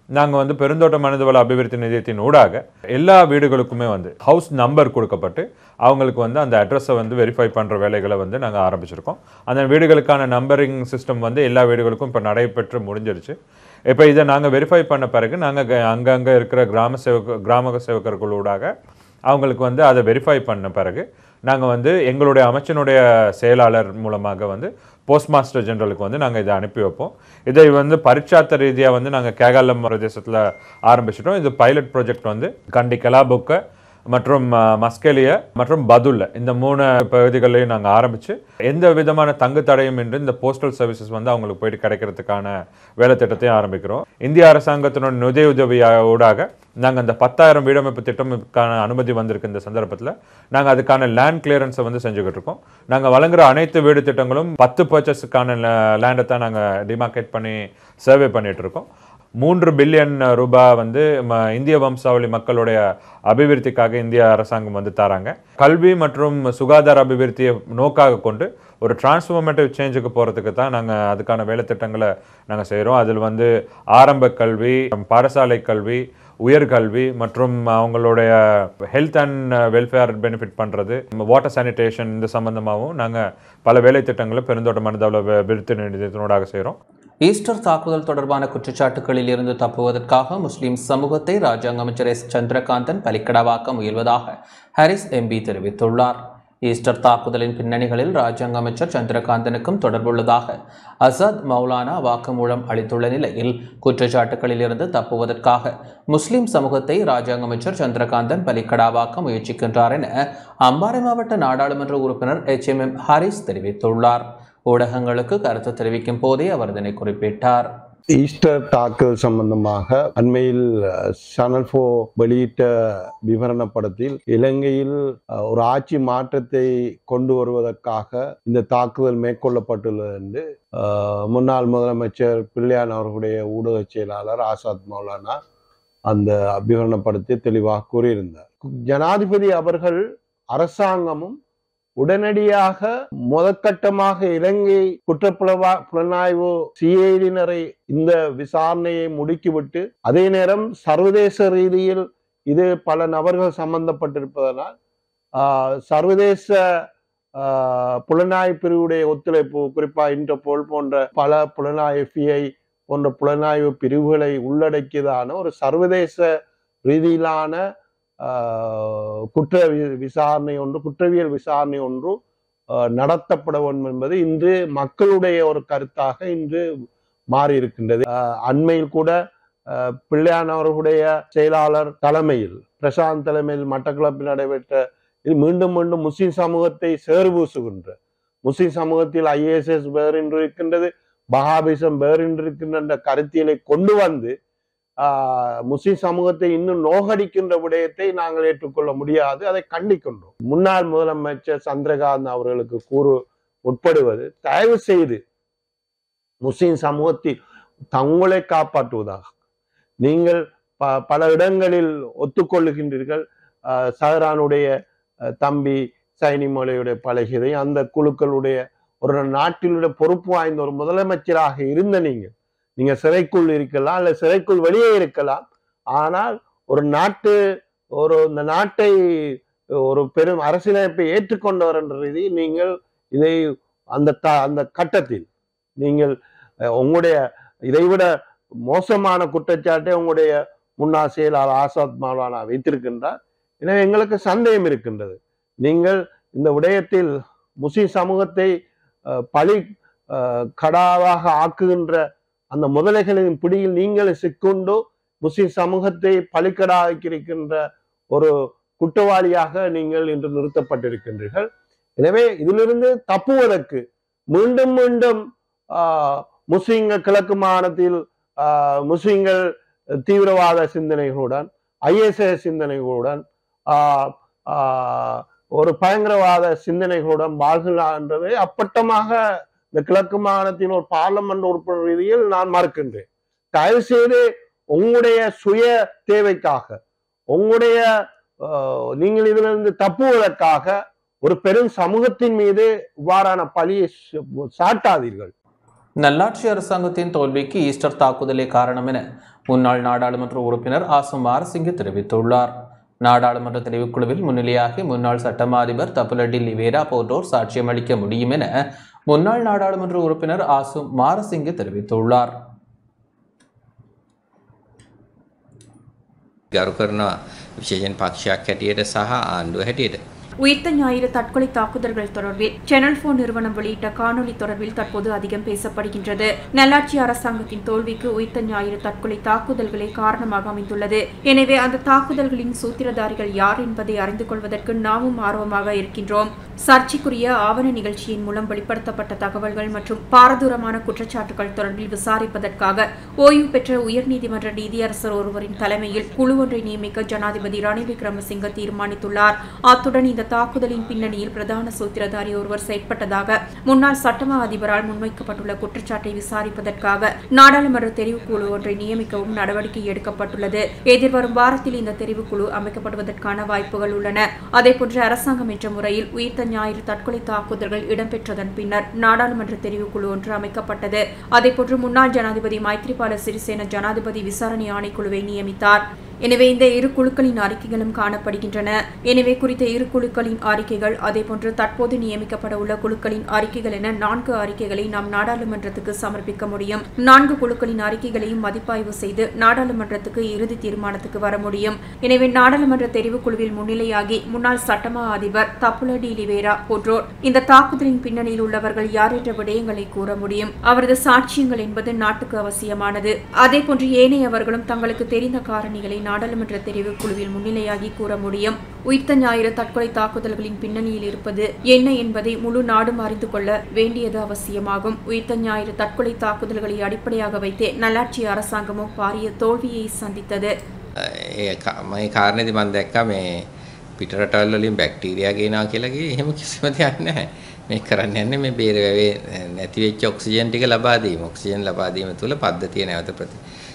T: நாங்கள் வந்து பெருந்தோட்ட மனிதவள அபிவிருத்தி நிதியத்தின் ஊடாக எல்லா வீடுகளுக்குமே வந்து ஹவுஸ் நம்பர் கொடுக்கப்பட்டு அவங்களுக்கு வந்து அந்த அட்ரஸை வந்து வெரிஃபை பண்ணுற வேலைகளை வந்து நாங்கள் ஆரம்பிச்சிருக்கோம் அந்த வீடுகளுக்கான நம்பரிங் சிஸ்டம் வந்து எல்லா வீடுகளுக்கும் இப்போ நடைபெற்று முடிஞ்சிருச்சு இப்போ இதை நாங்கள் வெரிஃபை பண்ண பிறகு நாங்கள் அங்கங்கே இருக்கிற கிராம சேவக கிராம சேவகர்களூடாக அவங்களுக்கு வந்து அதை வெரிஃபை பண்ண பிறகு நாங்கள் வந்து எங்களுடைய அமைச்சனுடைய செயலாளர் மூலமாக வந்து போஸ்ட் மாஸ்டர் ஜெனரலுக்கு வந்து நாங்கள் இதை அனுப்பி வைப்போம் இதை வந்து பரீட்சார்த்த ரீதியாக வந்து நாங்கள் கேகாலம் பிரதேசத்தில் ஆரம்பிச்சிட்டோம் இது பைலட் ப்ராஜெக்ட் வந்து கண்டி கலாபுக்க மற்றும் அஹ், மஸ்கெலிய மற்றும் பதுல்ல இந்த மூணு பகுதிகளையும் நாங்கள் ஆரம்பித்து எந்த விதமான தங்கு தடையும் இன்றி இந்த போஸ்டல் சர்வீசஸ் வந்து அவங்களுக்கு போயிட்டு கிடைக்கிறதுக்கான வேலை திட்டத்தையும் ஆரம்பிக்கிறோம் இந்திய அரசாங்கத்தினோட நிதி உதவி ஊடாக நாங்கள் அந்த பத்தாயிரம் வீடமைப்பு திட்டமுக்கான அனுமதி வந்திருக்கு இந்த சந்தர்ப்பத்தில் நாங்கள் அதுக்கான லேண்ட் கிளியரன்ஸை வந்து செஞ்சுக்கிட்டு இருக்கோம் நாங்கள் வழங்குற அனைத்து வீடு திட்டங்களும் பத்து பர்ச்சேஸுக்கான லேண்டை தான் நாங்கள் டிமார்க்கேட் பண்ணி சர்வே பண்ணிட்டு இருக்கோம் மூன்று பில்லியன் ரூபாய் வந்து ம- இந்திய வம்சாவளி மக்களுடைய அபிவிருத்திக்காக இந்திய அரசாங்கம் வந்து தராங்க கல்வி மற்றும் சுகாதார அபிவிருத்தியை நோக்காக கொண்டு ஒரு டிரான்ஸ்ஃபார்மேட்டிவ் சேஞ்சுக்கு போகிறதுக்கு தான் நாங்கள் அதுக்கான வேலை திட்டங்களை நாங்கள் செய்கிறோம் அதில் வந்து ஆரம்ப கல்வி பாடசாலை கல்வி உயர்கல்வி மற்றும் அவங்களுடைய ஹெல்த் அண்ட் வெல்ஃபேர் பெனிஃபிட் பண்ணுறது வாட்டர் சானிடேஷன் இந்த சம்பந்தமாகவும் நாங்கள் பல வேலை திட்டங்களை பெருந்தோட்ட மனிதவள விருத்தி நிதியத்தினூடாக செய்கிறோம்
A: ஈஸ்டர் தாக்குதல் தொடர்பான குற்றச்சாட்டுகளில் இருந்து தப்புவதற்காக முஸ்லிம் சமூகத்தை ராஜாங்க அமைச்சர் எஸ் சந்திரகாந்தன் பலிக்கடவாக்க முயல்வதாக ஹாரிஸ் எம்பி தெரிவித்துள்ளார் ஈஸ்டர் தாக்குதலின் பின்னணிகளில் ராஜாங்க அமைச்சர் சந்திரகாந்தனுக்கும் தொடர்புள்ளதாக அசாத் மௌலானா வாக்குமூலம் அளித்துள்ள நிலையில் குற்றச்சாட்டுகளில் இருந்து தப்புவதற்காக முஸ்லிம் சமூகத்தை ராஜாங்க அமைச்சர் சந்திரகாந்தன் பலிக்கடாவாக்க முயற்சிக்கின்றார் என அம்பாறை மாவட்ட நாடாளுமன்ற உறுப்பினர் எச் எம் எம் ஹாரிஸ் தெரிவித்துள்ளார் ஊடகங்களுக்கு கருத்து தெரிவிக்கும் போதே அவர் இதனை குறிப்பிட்டார்
U: ஈஸ்டர் தாக்குதல் சம்பந்தமாக அண்மையில் சேனல் ஃபோ வெளியிட்ட விவரண படத்தில் இலங்கையில் அஹ், ஒரு ஆட்சி மாற்றத்தை கொண்டு வருவதற்காக இந்த தாக்குதல் மேற்கொள்ளப்பட்டுள்ளது என்று அஹ், முன்னாள் முதலமைச்சர் பிள்ளையான் அவர்களுடைய ஊடக செயலாளர் ஆசாத் மௌலானா அந்த விவரண படத்தை தெளிவாக கூறியிருந்தார் ஜனாதிபதி அவர்கள் அரசாங்கமும் உடனடியாக முதற்கட்டமாக இலங்கை குற்றப்புலவா புலனாய்வு சிஐடியினரை இந்த விசாரணையை முடுக்கிவிட்டு அதே நேரம் சர்வதேச ரீதியில் இது பல நபர்கள் சம்பந்தப்பட்டிருப்பதனால் ஆஹ், சர்வதேச ஆஹ், புலனாய்வு பிரிவுடைய ஒத்துழைப்பு குறிப்பா இன்டர்போல் போன்ற பல புலனாய்வு FBI போன்ற புலனாய்வு பிரிவுகளை உள்ளடக்கியதான ஒரு சர்வதேச ரீதியிலான ஆஹ், குற்ற வி- விசாரணை ஒன்று குற்றவியல் விசாரணை ஒன்று ஆஹ், நடத்தப்பட வேண்டும் என்பது இன்று மக்களுடைய ஒரு கருத்தாக இன்று மாறி இருக்கின்றது ஆஹ், அண்மையில் கூட ஆஹ், பிள்ளையான் அவர்களுடைய செயலாளர் தலைமையில் பிரசாந்த் தலைமையில் மட்டக்களப்பில் நடைபெற்ற இது மீண்டும் மீண்டும் முஸ்லிம் சமூகத்தை சேர்பூசுகின்ற முஸ்லிம் சமூகத்தில் ஐஏஎஸ்எஸ் வேறென்று இருக்கின்றது பஹாபிசம் வேறென்று இருக்கின்ற கருத்தியலை கொண்டு வந்து ஆஹ், முஸ்லிம் சமூகத்தை இன்னும் நோகடிக்கின்ற விடயத்தை நாங்கள் ஏற்றுக்கொள்ள முடியாது அதை கண்டிக்கின்றோம் முன்னாள் முதலமைச்சர் சந்திரகாந்த் அவர்களுக்கு கூறு உட்படுவது தயவு செய்து முஸ்லிம் சமூகத்தில் தங்களை காப்பாற்றுவதாக நீங்கள் ப பல இடங்களில் ஒத்துக்கொள்ளுகின்றீர்கள் ஆஹ், சஹரானுடைய அஹ், தம்பி சைனிமொழியுடைய பழகியதை அந்த குழுக்களுடைய ஒரு நாட்டினுடைய பொறுப்பு வாய்ந்த ஒரு முதலமைச்சராக இருந்த நீங்கள் நீங்க சிறைக்குள் இருக்கலாம் இல்ல சிறைக்குள் வெளியே இருக்கலாம் ஆனால் ஒரு நாட்டு ஒரு இந்த நாட்டை ஒரு பெரும் அரசியலமைப்பை ஏற்றுக்கொண்டவர் என்ற ரீதியில் நீங்கள் இதை அந்த த- அந்த கட்டத்தில் நீங்கள் அஹ், உங்களுடைய இதைவிட மோசமான குற்றச்சாட்டை உங்களுடைய முன்னாள் செயலாளர் ஆசாத் மௌலானா வைத்திருக்கின்றார் எனவே எங்களுக்கு சந்தேகம் இருக்கின்றது நீங்கள் இந்த விடயத்தில் முஸ்லிம் சமூகத்தை அஹ், பலி அஹ், கடாவாக ஆக்குகின்ற அந்த முதலைகளின் பிடியில் நீங்கள் சிக்குண்டு முஸ்லிம் சமூகத்தை பலிக்கடாக்கிருக்கின்ற ஒரு குற்றவாளியாக நீங்கள் இன்று நிறுத்தப்பட்டிருக்கின்றீர்கள் எனவே இதிலிருந்து தப்புவதற்கு மீண்டும் மீண்டும் ஆஹ், முஸ்லிம்கள் கிழக்கு மாகாணத்தில் ஆஹ், முஸ்லிம்கள் தீவிரவாத சிந்தனைகளுடன் ஐஎஸ்ஐ சிந்தனைகளுடன் ஆஹ், ஆஹ், ஒரு பயங்கரவாத சிந்தனைகளுடன் வாழ்கிறான்றதை அப்பட்டமாக இந்த கிழக்கு மாகாணத்தின் ஒரு பார்லமெண்ட் உறுப்பினர் ரீதியில் நான் மறுக்கின்றேன் தயவு செய்து உங்களுடைய சுய தேவைக்காக உங்களுடைய ஆஹ், நீங்கள் இதிலிருந்து தப்புவதற்காக ஒரு பெரும் சமூகத்தின் மீது இவ்வாறான பழியை சு- சாட்டாதீர்கள்
A: நல்லாட்சி அரசாங்கத்தின் தோல்விக்கு ஈஸ்டர் தாக்குதலே காரணம் என முன்னாள் நாடாளுமன்ற உறுப்பினர் ஆசம் மாரசிங்க தெரிவித்துள்ளார் நாடாளுமன்ற தெரிவுக்குழுவில் முன்னிலையாகி முன்னாள் சட்டமா அதிபர் தப்புலடி லிவேரா போன்றோர் சாட்சியம் அளிக்க முடியும் என முன்னாள் நாடாளுமன்ற உறுப்பினர் ஆசு மாரசிங்க தெரிவித்துள்ளார்
D: ගරු කරනවා විශේෂයෙන් පක්ෂයක් හැටියට සහ ආණ්ඩුව හැටියට.
H: உயிர்த்த ஞாயிறு தற்கொலை தாக்குதல்கள் தொடர்பில் சேனல் போன் நிறுவனம் வெளியிட்ட காணொலி தொடர்பில் தற்போது அதிகம் பேசப்படுகின்றது நல்லாட்சி அரசாங்கத்தின் தோல்விக்கு உயிர்த்த ஞாயிறு தற்கொலை தாக்குதல்களே காரணமாக அமைந்துள்ளது எனவே அந்த தாக்குதல்களின் சூத்திரதாரிகள் யார் என்பதை அறிந்து கொள்வதற்கு நாமும் ஆர்வமாக இருக்கின்றோம் சர்ச்சைக்குரிய ஆவண நிகழ்ச்சியின் மூலம் வெளிப்படுத்தப்பட்ட தகவல்கள் மற்றும் பாரதூரமான குற்றச்சாட்டுகள் தொடர்பில் விசாரிப்பதற்காக ஓய்வு பெற்ற உயர்நீதிமன்ற நீதியரசர் ஒருவரின் தலைமையில் குழு ஒன்றை நியமிக்க ஜனாதிபதி ரணில் விக்ரமசிங்க தீர்மானித்துள்ளார் அத்துடன் இந்த தாக்குதலின் பின்னணியில் பிரதான சூத்திரதாரி ஒருவர் செயற்பட்டதாக முன்னாள் சட்டமா அதிபரால் முன்வைக்கப்பட்டுள்ள குற்றச்சாட்டை விசாரிப்பதற்காக நாடாளுமன்ற தெரிவுக்குழு ஒன்றை நியமிக்கவும் நடவடிக்கை எடுக்கப்பட்டுள்ளது எதிர்வரும் வாரத்தில் இந்த தெரிவுக்குழு அமைக்கப்படுவதற்கான வாய்ப்புகள் உள்ளன அதேபோன்று அரசாங்கம் என்ற முறையில் உயிர்த்த ஞாயிறு தற்கொலை தாக்குதல்கள் இடம்பெற்றதன் பின்னர் நாடாளுமன்ற தெரிவுக்குழு ஒன்று அமைக்கப்பட்டது அதேபோன்று முன்னாள் ஜனாதிபதி மைத்ரிபால சிறிசேன ஜனாதிபதி விசாரணை ஆணைக்குழுவை நியமித்தார் எனவே இந்த இரு குழுக்களின் அறிக்கைகளும் காணப்படுகின்றன எனவே குறித்த இரு குழுக்களின் அறிக்கைகள் அதேபோன்று தற்போது நியமிக்கப்பட உள்ள குழுக்களின் அறிக்கைகள் என நான்கு அறிக்கைகளை நாம் நாடாளுமன்றத்துக்கு சமர்ப்பிக்க முடியும் நான்கு குழுக்களின் அறிக்கைகளையும் மதிப்பாய்வு செய்து நாடாளுமன்றத்துக்கு இறுதி தீர்மானத்துக்கு வர முடியும் எனவே நாடாளுமன்ற தெரிவுக்குழுவில் முன்னிலையாகி முன்னாள் சட்டமா அதிபர் தப்புல டி லிவேரா போன்றோர் இந்த தாக்குதலின் பின்னணியில் உள்ளவர்கள் யார் என்ற விடயங்களை கூற முடியும் அவரது சாட்சியங்கள் என்பது நாட்டுக்கு அவசியமானது அதேபோன்று ஏனையவர்களும் தங்களுக்கு தெரிந்த காரணிகளை நாடாளுமன்ற தெரிவு குழுவில் முன்னிலையாகி கூற முடியும் உயிர்த்த ஞாயிறு தற்கொலை தாக்குதல்களின் பின்னணியில் இருப்பது என்ன என்பதை முழு நாடும் அறிந்து கொள்ள வேண்டியது அவசியமாகும் உயிர்த்த ஞாயிறு தற்கொலை தாக்குதல்களை அடிப்படையாக வைத்தே நல்லாட்சி அரசாங்கமும் பாரிய தோல்வியை சந்தித்தது
D: ඒ මයි කාරණයේදී මම දැක්කා මේ පිටරටවල් වලින් බැක්ටීරියා ගේනවා කියලා කිව්වේ එහෙම කිසිම දෙයක් නැහැ. මේ කරන්න යන්නේ මේ බේරවැවේ නැති වෙච්ච ඔක්සිජන් ටික ලබා දීම. ඔක්සිජන් ලබා දීම තුළ පද්ධතිය නැවත ප්‍රති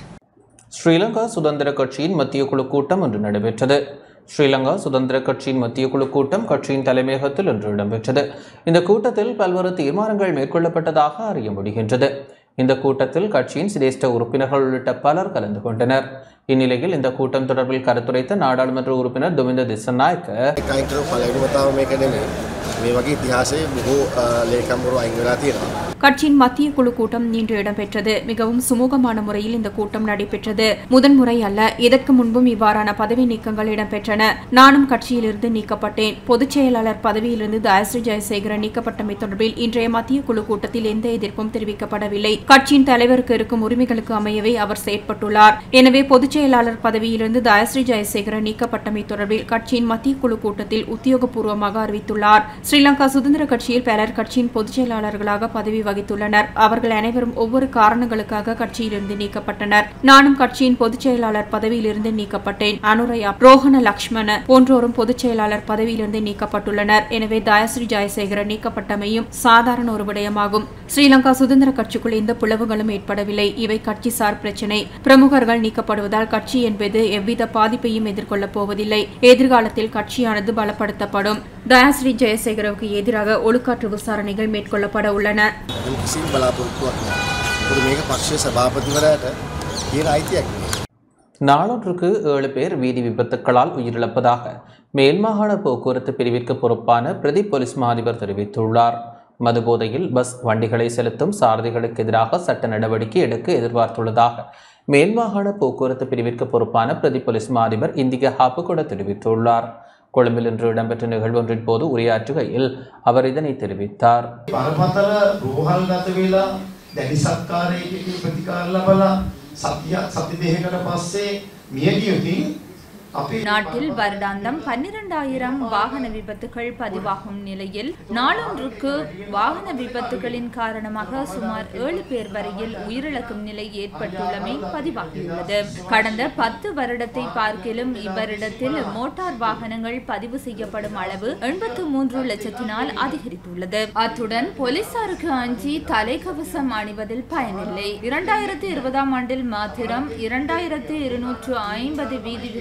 A: ஸ்ரீலங்கா சுதந்திர கட்சியின் மத்திய குழு கூட்டம் இன்று நடைபெற்றது ஸ்ரீலங்கா சுதந்திர கட்சியின் மத்திய குழு கூட்டம் கட்சியின் தலைமையகத்தில் இன்று இடம்பெற்றது இந்த கூட்டத்தில் பல்வேறு தீர்மானங்கள் மேற்கொள்ளப்பட்டதாக அறிய முடிகின்றது இந்த கூட்டத்தில் கட்சியின் சிரேஷ்ட உறுப்பினர்கள் உள்ளிட்ட பலர் கலந்து கொண்டனர் இந்நிலையில் இந்த கூட்டம் தொடர்பில் கருத்துரைத்த நாடாளுமன்ற உறுப்பினர் துமிந்த திசநாயக்க
V: එකයිකර පලවෙනි වතාව මේක නෙමෙයි මේ වගේ ඉතිහාසයේ බොහෝ ලේකම්වරු අයින් වෙලා තියෙනවා
H: கட்சியின் மத்திய குழு கூட்டம் இன்று இடம்பெற்றது மிகவும் சுமூகமான முறையில் இந்த கூட்டம் நடைபெற்றது முதன்முறை அல்ல இதற்கு முன்பும் இவ்வாறான பதவி நீக்கங்கள் இடம்பெற்றன நானும் கட்சியிலிருந்து நீக்கப்பட்டேன் பொதுச் செயலாளர் பதவியிலிருந்து தயஸ்ரீ ஜெயசேகரன் நீக்கப்பட்டமை தொடர்பில் இன்றைய மத்திய குழு கூட்டத்தில் எந்த எதிர்ப்பும் தெரிவிக்கப்படவில்லை கட்சியின் தலைவருக்கு இருக்கும் உரிமைகளுக்கு அமையவே அவர் செயற்பட்டுள்ளார் எனவே பொதுச் செயலாளர் பதவியிலிருந்து தயஸ்ரீ ஜெயசேகரன் நீக்கப்பட்டமை தொடர்பில் கட்சியின் மத்திய குழு கூட்டத்தில் உத்தியோகபூர்வமாக அறிவித்துள்ளார் ஸ்ரீலங்கா சுதந்திர கட்சியில் பலர் கட்சியின் பொதுச் செயலாளர்களாக பதவி வகித்துள்ளனர் அவர்கள் அனைவரும் ஒவ்வொரு காரணங்களுக்காக கட்சியிலிருந்து நீக்கப்பட்டனர் நானும் கட்சியின் பொதுச் செயலாளர் பதவியிலிருந்து நீக்கப்பட்டேன் அனுரையா ரோஹன லக்ஷ்மண போன்றோரும் பொதுச் செயலாளர் பதவியிலிருந்து நீக்கப்பட்டுள்ளனர் எனவே தயஸ்ரீ ஜெயசேகரன் நீக்கப்பட்டமையும் சாதாரண ஒரு விடயமாகும் ஸ்ரீலங்கா சுதந்திர கட்சிக்குள் எந்த பிளவுகளும் ஏற்படவில்லை இவை கட்சி சார் பிரச்சினை பிரமுகர்கள் நீக்கப்படுவதால் கட்சி என்பது எவ்வித பாதிப்பையும் எதிர்கொள்ளப் போவதில்லை எதிர்காலத்தில் கட்சியானது பலப்படுத்தப்படும் தயாஸ்ரீ ஜெயசேகரவுக்கு எதிராக ஒழுக்காற்று விசாரணைகள் மேற்கொள்ளப்பட உள்ளன
V: යම් කිසිම බලාපොරොත්තුවක් නැහැ. මොකද මේක පක්ෂයේ සභාපතිවරයාට තියෙන අයිතියක් නෙවෙයි.
A: நாளொன்றுக்கு ஏழு பேர் வீதி விபத்துக்களால் உயிரிழப்பதாக மேல் மாகாண போக்குவரத்து பிரிவிற்கு பொறுப்பான பிரதி போலீஸ் மா அதிபர் தெரிவித்துள்ளார் மதுபோதையில் பஸ் வண்டிகளை செலுத்தும் சாரதிகளுக்கு எதிராக சட்ட நடவடிக்கை எடுக்க எதிர்பார்த்துள்ளதாக மேல் மாகாண போக்குவரத்து பிரிவிற்கு பொறுப்பான பிரதி போலீஸ் மா அதிபர் இந்திக ஹாப்புகொட தெரிவித்துள்ளார் கொழும்பில் இன்று இடம்பெற்ற நிகழ்வொன்றின் போது உரையாற்றுகையில் அவர் இதனை தெரிவித்தார்
W: බරපතල රෝහල් ගත වෙලා දැඩි සත්කාරයකින් ප්‍රතිකාර ලබලා සතිය සති දෙකකට පස්සේ මිය ගියොතින් අපි
K: நாட்டில் வருடாந்தம் பன்னிரண்டாயிரம் வாகன விபத்துகள் பதிவாகும் நிலையில் நாளொன்றுக்கு வாகன விபத்துகளின் காரணமாக சுமார் ஏழு பேர் வரையில் உயிரிழக்கும் நிலை ஏற்பட்டுள்ளமை பதிவாகியுள்ளது கடந்த பத்து வருடத்தை பார்க்கிலும் இவ்வருடத்தில் மோட்டார் வாகனங்கள் பதிவு செய்யப்படும் அளவு எண்பத்து மூன்று லட்சத்தினால் அதிகரித்துள்ளது அத்துடன் போலீசாருக்கு அஞ்சி தலைக்கவசம் அணிவதில் பயனில்லை இரண்டாயிரத்தி இருபதாம் ஆண்டில் மாத்திரம் இரண்டாயிரத்து இருநூற்று ஐம்பது வீதி விபத்துகள்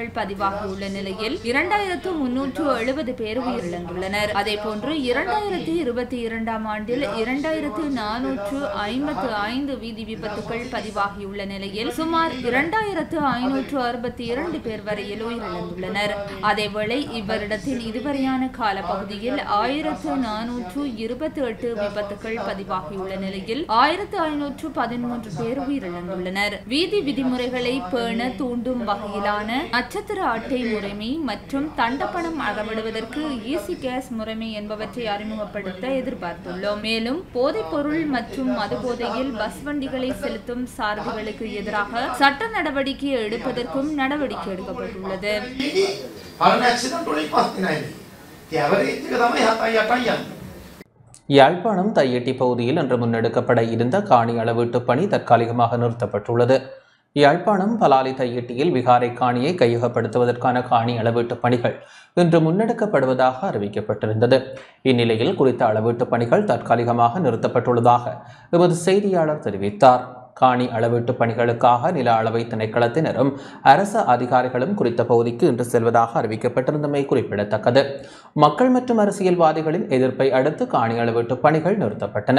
K: விபத்துகள் பதிவாகியுள்ள நிலையில் இரண்டாயிரத்து முன்னூற்று எழுபது பேர் உயிரிழந்துள்ளனர் அதேபோன்று இரண்டாயிரத்தி இருபத்தி இரண்டாம் ஆண்டில் இரண்டாயிரத்து நானூற்று ஐம்பத்து ஐந்து வீதி விபத்துகள் பதிவாகியுள்ள நிலையில் சுமார் இரண்டாயிரத்து ஐநூற்று அறுபத்தி இரண்டு பேர் வரையில் உயிரிழந்துள்ளனர் அதேவேளை இவ்வருடத்தின் இதுவரையான காலப்பகுதியில் ஆயிரத்து நானூற்று இருபத்தி எட்டு விபத்துகள் பதிவாகியுள்ள நிலையில் ஆயிரத்து ஐநூற்று பதிமூன்று பேர் உயிரிழந்துள்ளனர் வீதி விதிமுறைகளை பேண தூண்டும் வகையிலான நட்சத்திர அட்டை முறைமை மற்றும் தண்டப்பணம் அறவிடுவதற்கு ஈசி கேஸ் முறைமை என்பவற்றை அறிமுகப்படுத்த எதிர்பார்த்துள்ளோம் மேலும் போதைப் பொருள் மற்றும் மது போதையில் பஸ் வண்டிகளை செலுத்தும் சாரதிகளுக்கு எதிராக சட்ட நடவடிக்கை எடுப்பதற்கும் நடவடிக்கை எடுக்கப்பட்டுள்ளது
W: පරණ ඇක්සිඩන්ට් වලින් පස් දිනයි. ඉතින් ඇවරේජ් එක තමයි 7යි 8යි යන්නේ.
A: யாழ்ப்பாணம் தையட்டி பகுதியில் இன்று முன்னெடுக்கப்பட இருந்த காணி அளவீட்டு பணி தற்காலிகமாக நிறுத்தப்பட்டுள்ளது யாழ்ப்பாணம் பலாலி தையட்டியில் விகாரை காணியை கையகப்படுத்துவதற்கான காணி அளவீட்டு பணிகள் இன்று முன்னெடுக்கப்படுவதாக அறிவிக்கப்பட்டிருந்தது இந்நிலையில் குறித்த அளவீட்டு பணிகள் தற்காலிகமாக நிறுத்தப்பட்டுள்ளதாக எமது செய்தியாளர் தெரிவித்தார் காணி அளவீட்டு பணிகளுக்காக நில அளவை திணைக்களத்தினரும் அரச அதிகாரிகளும் குறித்த பகுதிக்கு இன்று செல்வதாக அறிவிக்கப்பட்டிருந்தமை குறிப்பிடத்தக்கது மக்கள் மற்றும் அரசியல்வாதிகளின் எதிர்ப்பை அடுத்து காணி அளவீட்டு பணிகள் நிறுத்தப்பட்டன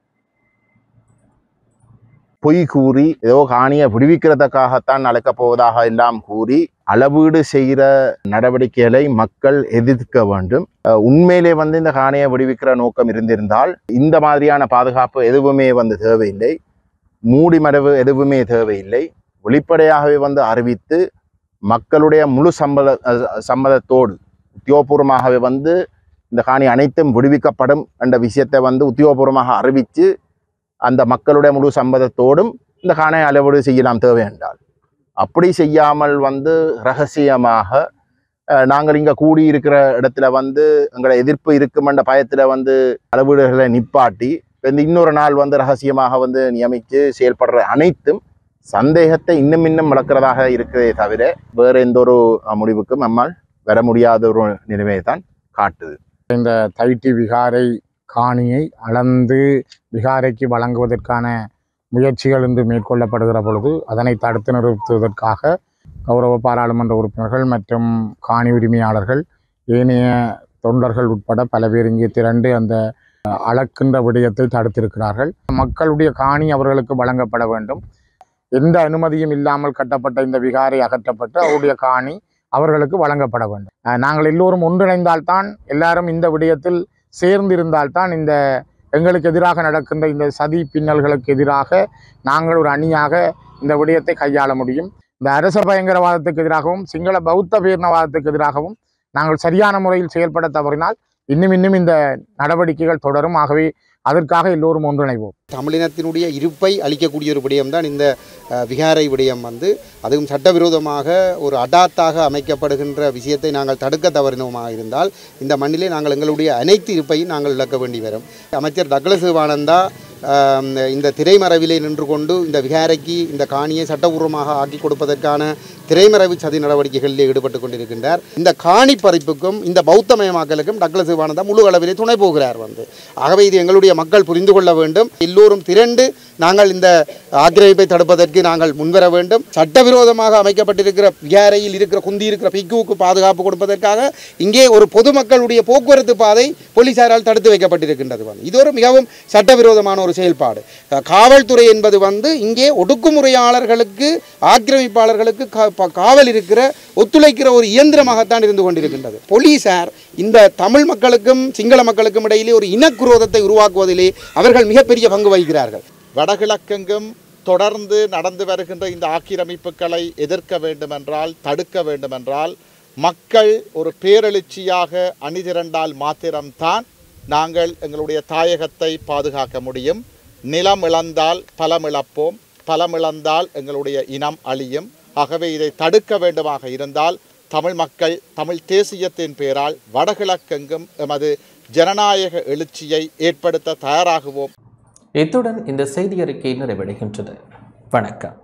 I: பொய் கூறி ஏதோ காணியை விடுவிக்கிறதுக்காகத்தான் நடக்கப் போவதாக எல்லாம் கூறி அளவீடு செய்கிற நடவடிக்கைகளை மக்கள் எதிர்க்க வேண்டும் அஹ் உண்மையிலே வந்து இந்த காணியை விடுவிக்கிற நோக்கம் இருந்திருந்தால் இந்த மாதிரியான பாதுகாப்பு எதுவுமே வந்து தேவையில்லை மூடி மரபு எதுவுமே தேவையில்லை வெளிப்படையாகவே வந்து அறிவித்து மக்களுடைய முழு சம்மத அஹ் சம்மதத்தோடு உத்தியோகபூர்வமாகவே வந்து இந்த காணி அனைத்தும் விடுவிக்கப்படும் என்ற விஷயத்தை வந்து உத்தியோகபூர்வமாக அறிவித்து அந்த மக்களுடைய முழு சம்மதத்தோடும் இந்த காணை அளவீடு செய்யலாம் தேவை என்றால் அப்படி செய்யாமல் வந்து ரகசியமாக அஹ், நாங்கள் இங்கே கூடியிருக்கிற இடத்துல வந்து எங்களை எதிர்ப்பு இருக்குமென்ற பயத்தில் வந்து அளவீடுகளை நிப்பாட்டி இந்த இன்னொரு நாள் வந்து ரகசியமாக வந்து நியமித்து செயல்படுற அனைத்தும் சந்தேகத்தை இன்னும் இன்னும் வளர்க்கிறதாக இருக்கிறதே தவிர வேறு எந்த ஒரு அஹ், முடிவுக்கும் நம்மால் வர முடியாத ஒரு நிலைமையை தான் காட்டுது
B: இந்த தைட்டி விகாரை காணியை அளந்து விகாரைக்கு வழங்குவதற்கான முயற்சிகள் இன்று மேற்கொள்ளப்படுகிற பொழுது அதனை தடுத்து நிறுத்துவதற்காக கௌரவ பாராளுமன்ற உறுப்பினர்கள் மற்றும் காணி உரிமையாளர்கள் ஏனைய தொண்டர்கள் உட்பட பல பேர் இங்கே திரண்டு அந்த அஹ், அளக்கின்ற விடயத்தை தடுத்திருக்கிறார்கள் மக்களுடைய காணி அவர்களுக்கு வழங்கப்பட வேண்டும் எந்த அனுமதியும் இல்லாமல் கட்டப்பட்ட இந்த விகாரை அகற்றப்பட்டு அவருடைய காணி அவர்களுக்கு வழங்கப்பட வேண்டும் அஹ், நாங்கள் எல்லோரும் ஒன்றிணைந்தால்தான் எல்லாரும் இந்த விடயத்தில் சேர்ந்திருந்தால்தான் இந்த எங்களுக்கு எதிராக நடக்கின்ற இந்த சதி பின்னல்களுக்கு எதிராக நாங்கள் ஒரு அணியாக இந்த விடயத்தை கையாள முடியும் இந்த அரச பயங்கரவாதத்துக்கு எதிராகவும் சிங்கள பௌத்த பேரினவாதத்துக்கு எதிராகவும் நாங்கள் சரியான முறையில் செயல்பட தவறினால் இன்னும் இன்னும் இந்த நடவடிக்கைகள் தொடரும் ஆகவே அதற்காக எல்லோரும் ஒன்றிணைவோம்
C: தமிழினத்தினுடைய இருப்பை அளிக்கக்கூடிய ஒரு விடயம்தான் இந்த அஹ், விகாரை விடயம் வந்து அதுவும் சட்டவிரோதமாக ஒரு அடாத்தாக அமைக்கப்படுகின்ற விஷயத்தை நாங்கள் தடுக்க தவறினோமாக இருந்தால் இந்த மண்ணிலே நாங்கள் எங்களுடைய அனைத்து இருப்பையும் நாங்கள் இழக்க வேண்டி வரும் அமைச்சர் டக்ளஸ் சிவானந்தா ஆம், இந்த திரைமறைவிலே நின்று கொண்டு இந்த விகாரைக்கு இந்த காணியை சட்டபூர்வமாக ஆக்கி கொடுப்பதற்கான திரைமறைவு சதி நடவடிக்கைகளில் ஈடுபட்டு கொண்டிருக்கின்றார் இந்த காணி பறிப்புக்கும் இந்த பௌத்தமயமாக்கலுக்கும் டக்ளஸ் சிவானந்தா முழு அளவிலே துணை போகிறார் வந்து ஆகவே இது எங்களுடைய மக்கள் புரிந்து கொள்ள வேண்டும் எல்லோரும் திரண்டு நாங்கள் இந்த ஆக்கிரமிப்பை தடுப்பதற்கு நாங்கள் முன்வர வேண்டும் சட்டவிரோதமாக அமைக்கப்பட்டிருக்கிற விகாரையில் இருக்கிற குந்தி இருக்கிற பிக்குவுக்கு பாதுகாப்பு கொடுப்பதற்காக இங்கே ஒரு பொதுமக்களுடைய போக்குவரத்து பாதை போலீசாரால் தடுத்து வைக்கப்பட்டிருக்கின்றது வந்து இது ஒரு மிகவும் சட்டவிரோதமான ஒரு செயல்பாடு அஹ் காவல்துறை என்பது வந்து இங்கே ஒடுக்குமுறையாளர்களுக்கு ஆக்கிரமிப்பாளர்களுக்கு கா- ப- காவல் இருக்கிற ஒத்துழைக்கிற ஒரு இயந்திரமாகத்தான் இருந்து கொண்டிருக்கின்றது போலீசார் இந்த தமிழ் மக்களுக்கும் சிங்கள மக்களுக்கும் இடையிலே ஒரு இனக்குரோதத்தை உருவாக்குவதிலே அவர்கள் மிகப்பெரிய பங்கு வகிக்கிறார்கள்
E: வடகிழக்கெங்கும் தொடர்ந்து நடந்து வருகின்ற இந்த ஆக்கிரமிப்புகளை எதிர்க்க வேண்டுமென்றால் தடுக்க வேண்டுமென்றால் மக்கள் ஒரு பேரெழுச்சியாக அணிதிரண்டால் மாத்திரம்தான் நாங்கள் எங்களுடைய தாயகத்தை பாதுகாக்க முடியும் நிலம் இழந்தால் பலம் இழப்போம் பலம் இழந்தால் எங்களுடைய இனம் அழியும் ஆகவே இதை தடுக்க வேண்டுமாக இருந்தால் தமிழ் மக்கள் தமிழ் தேசியத்தின் பெயரால் வடகிழக்கெங்கும் எமது ஜனநாயக எழுச்சியை ஏற்படுத்த தயாராகுவோம்
A: இத்துடன் இந்த செய்தி அறிக்கை நிறைவடைகின்றது வணக்கம்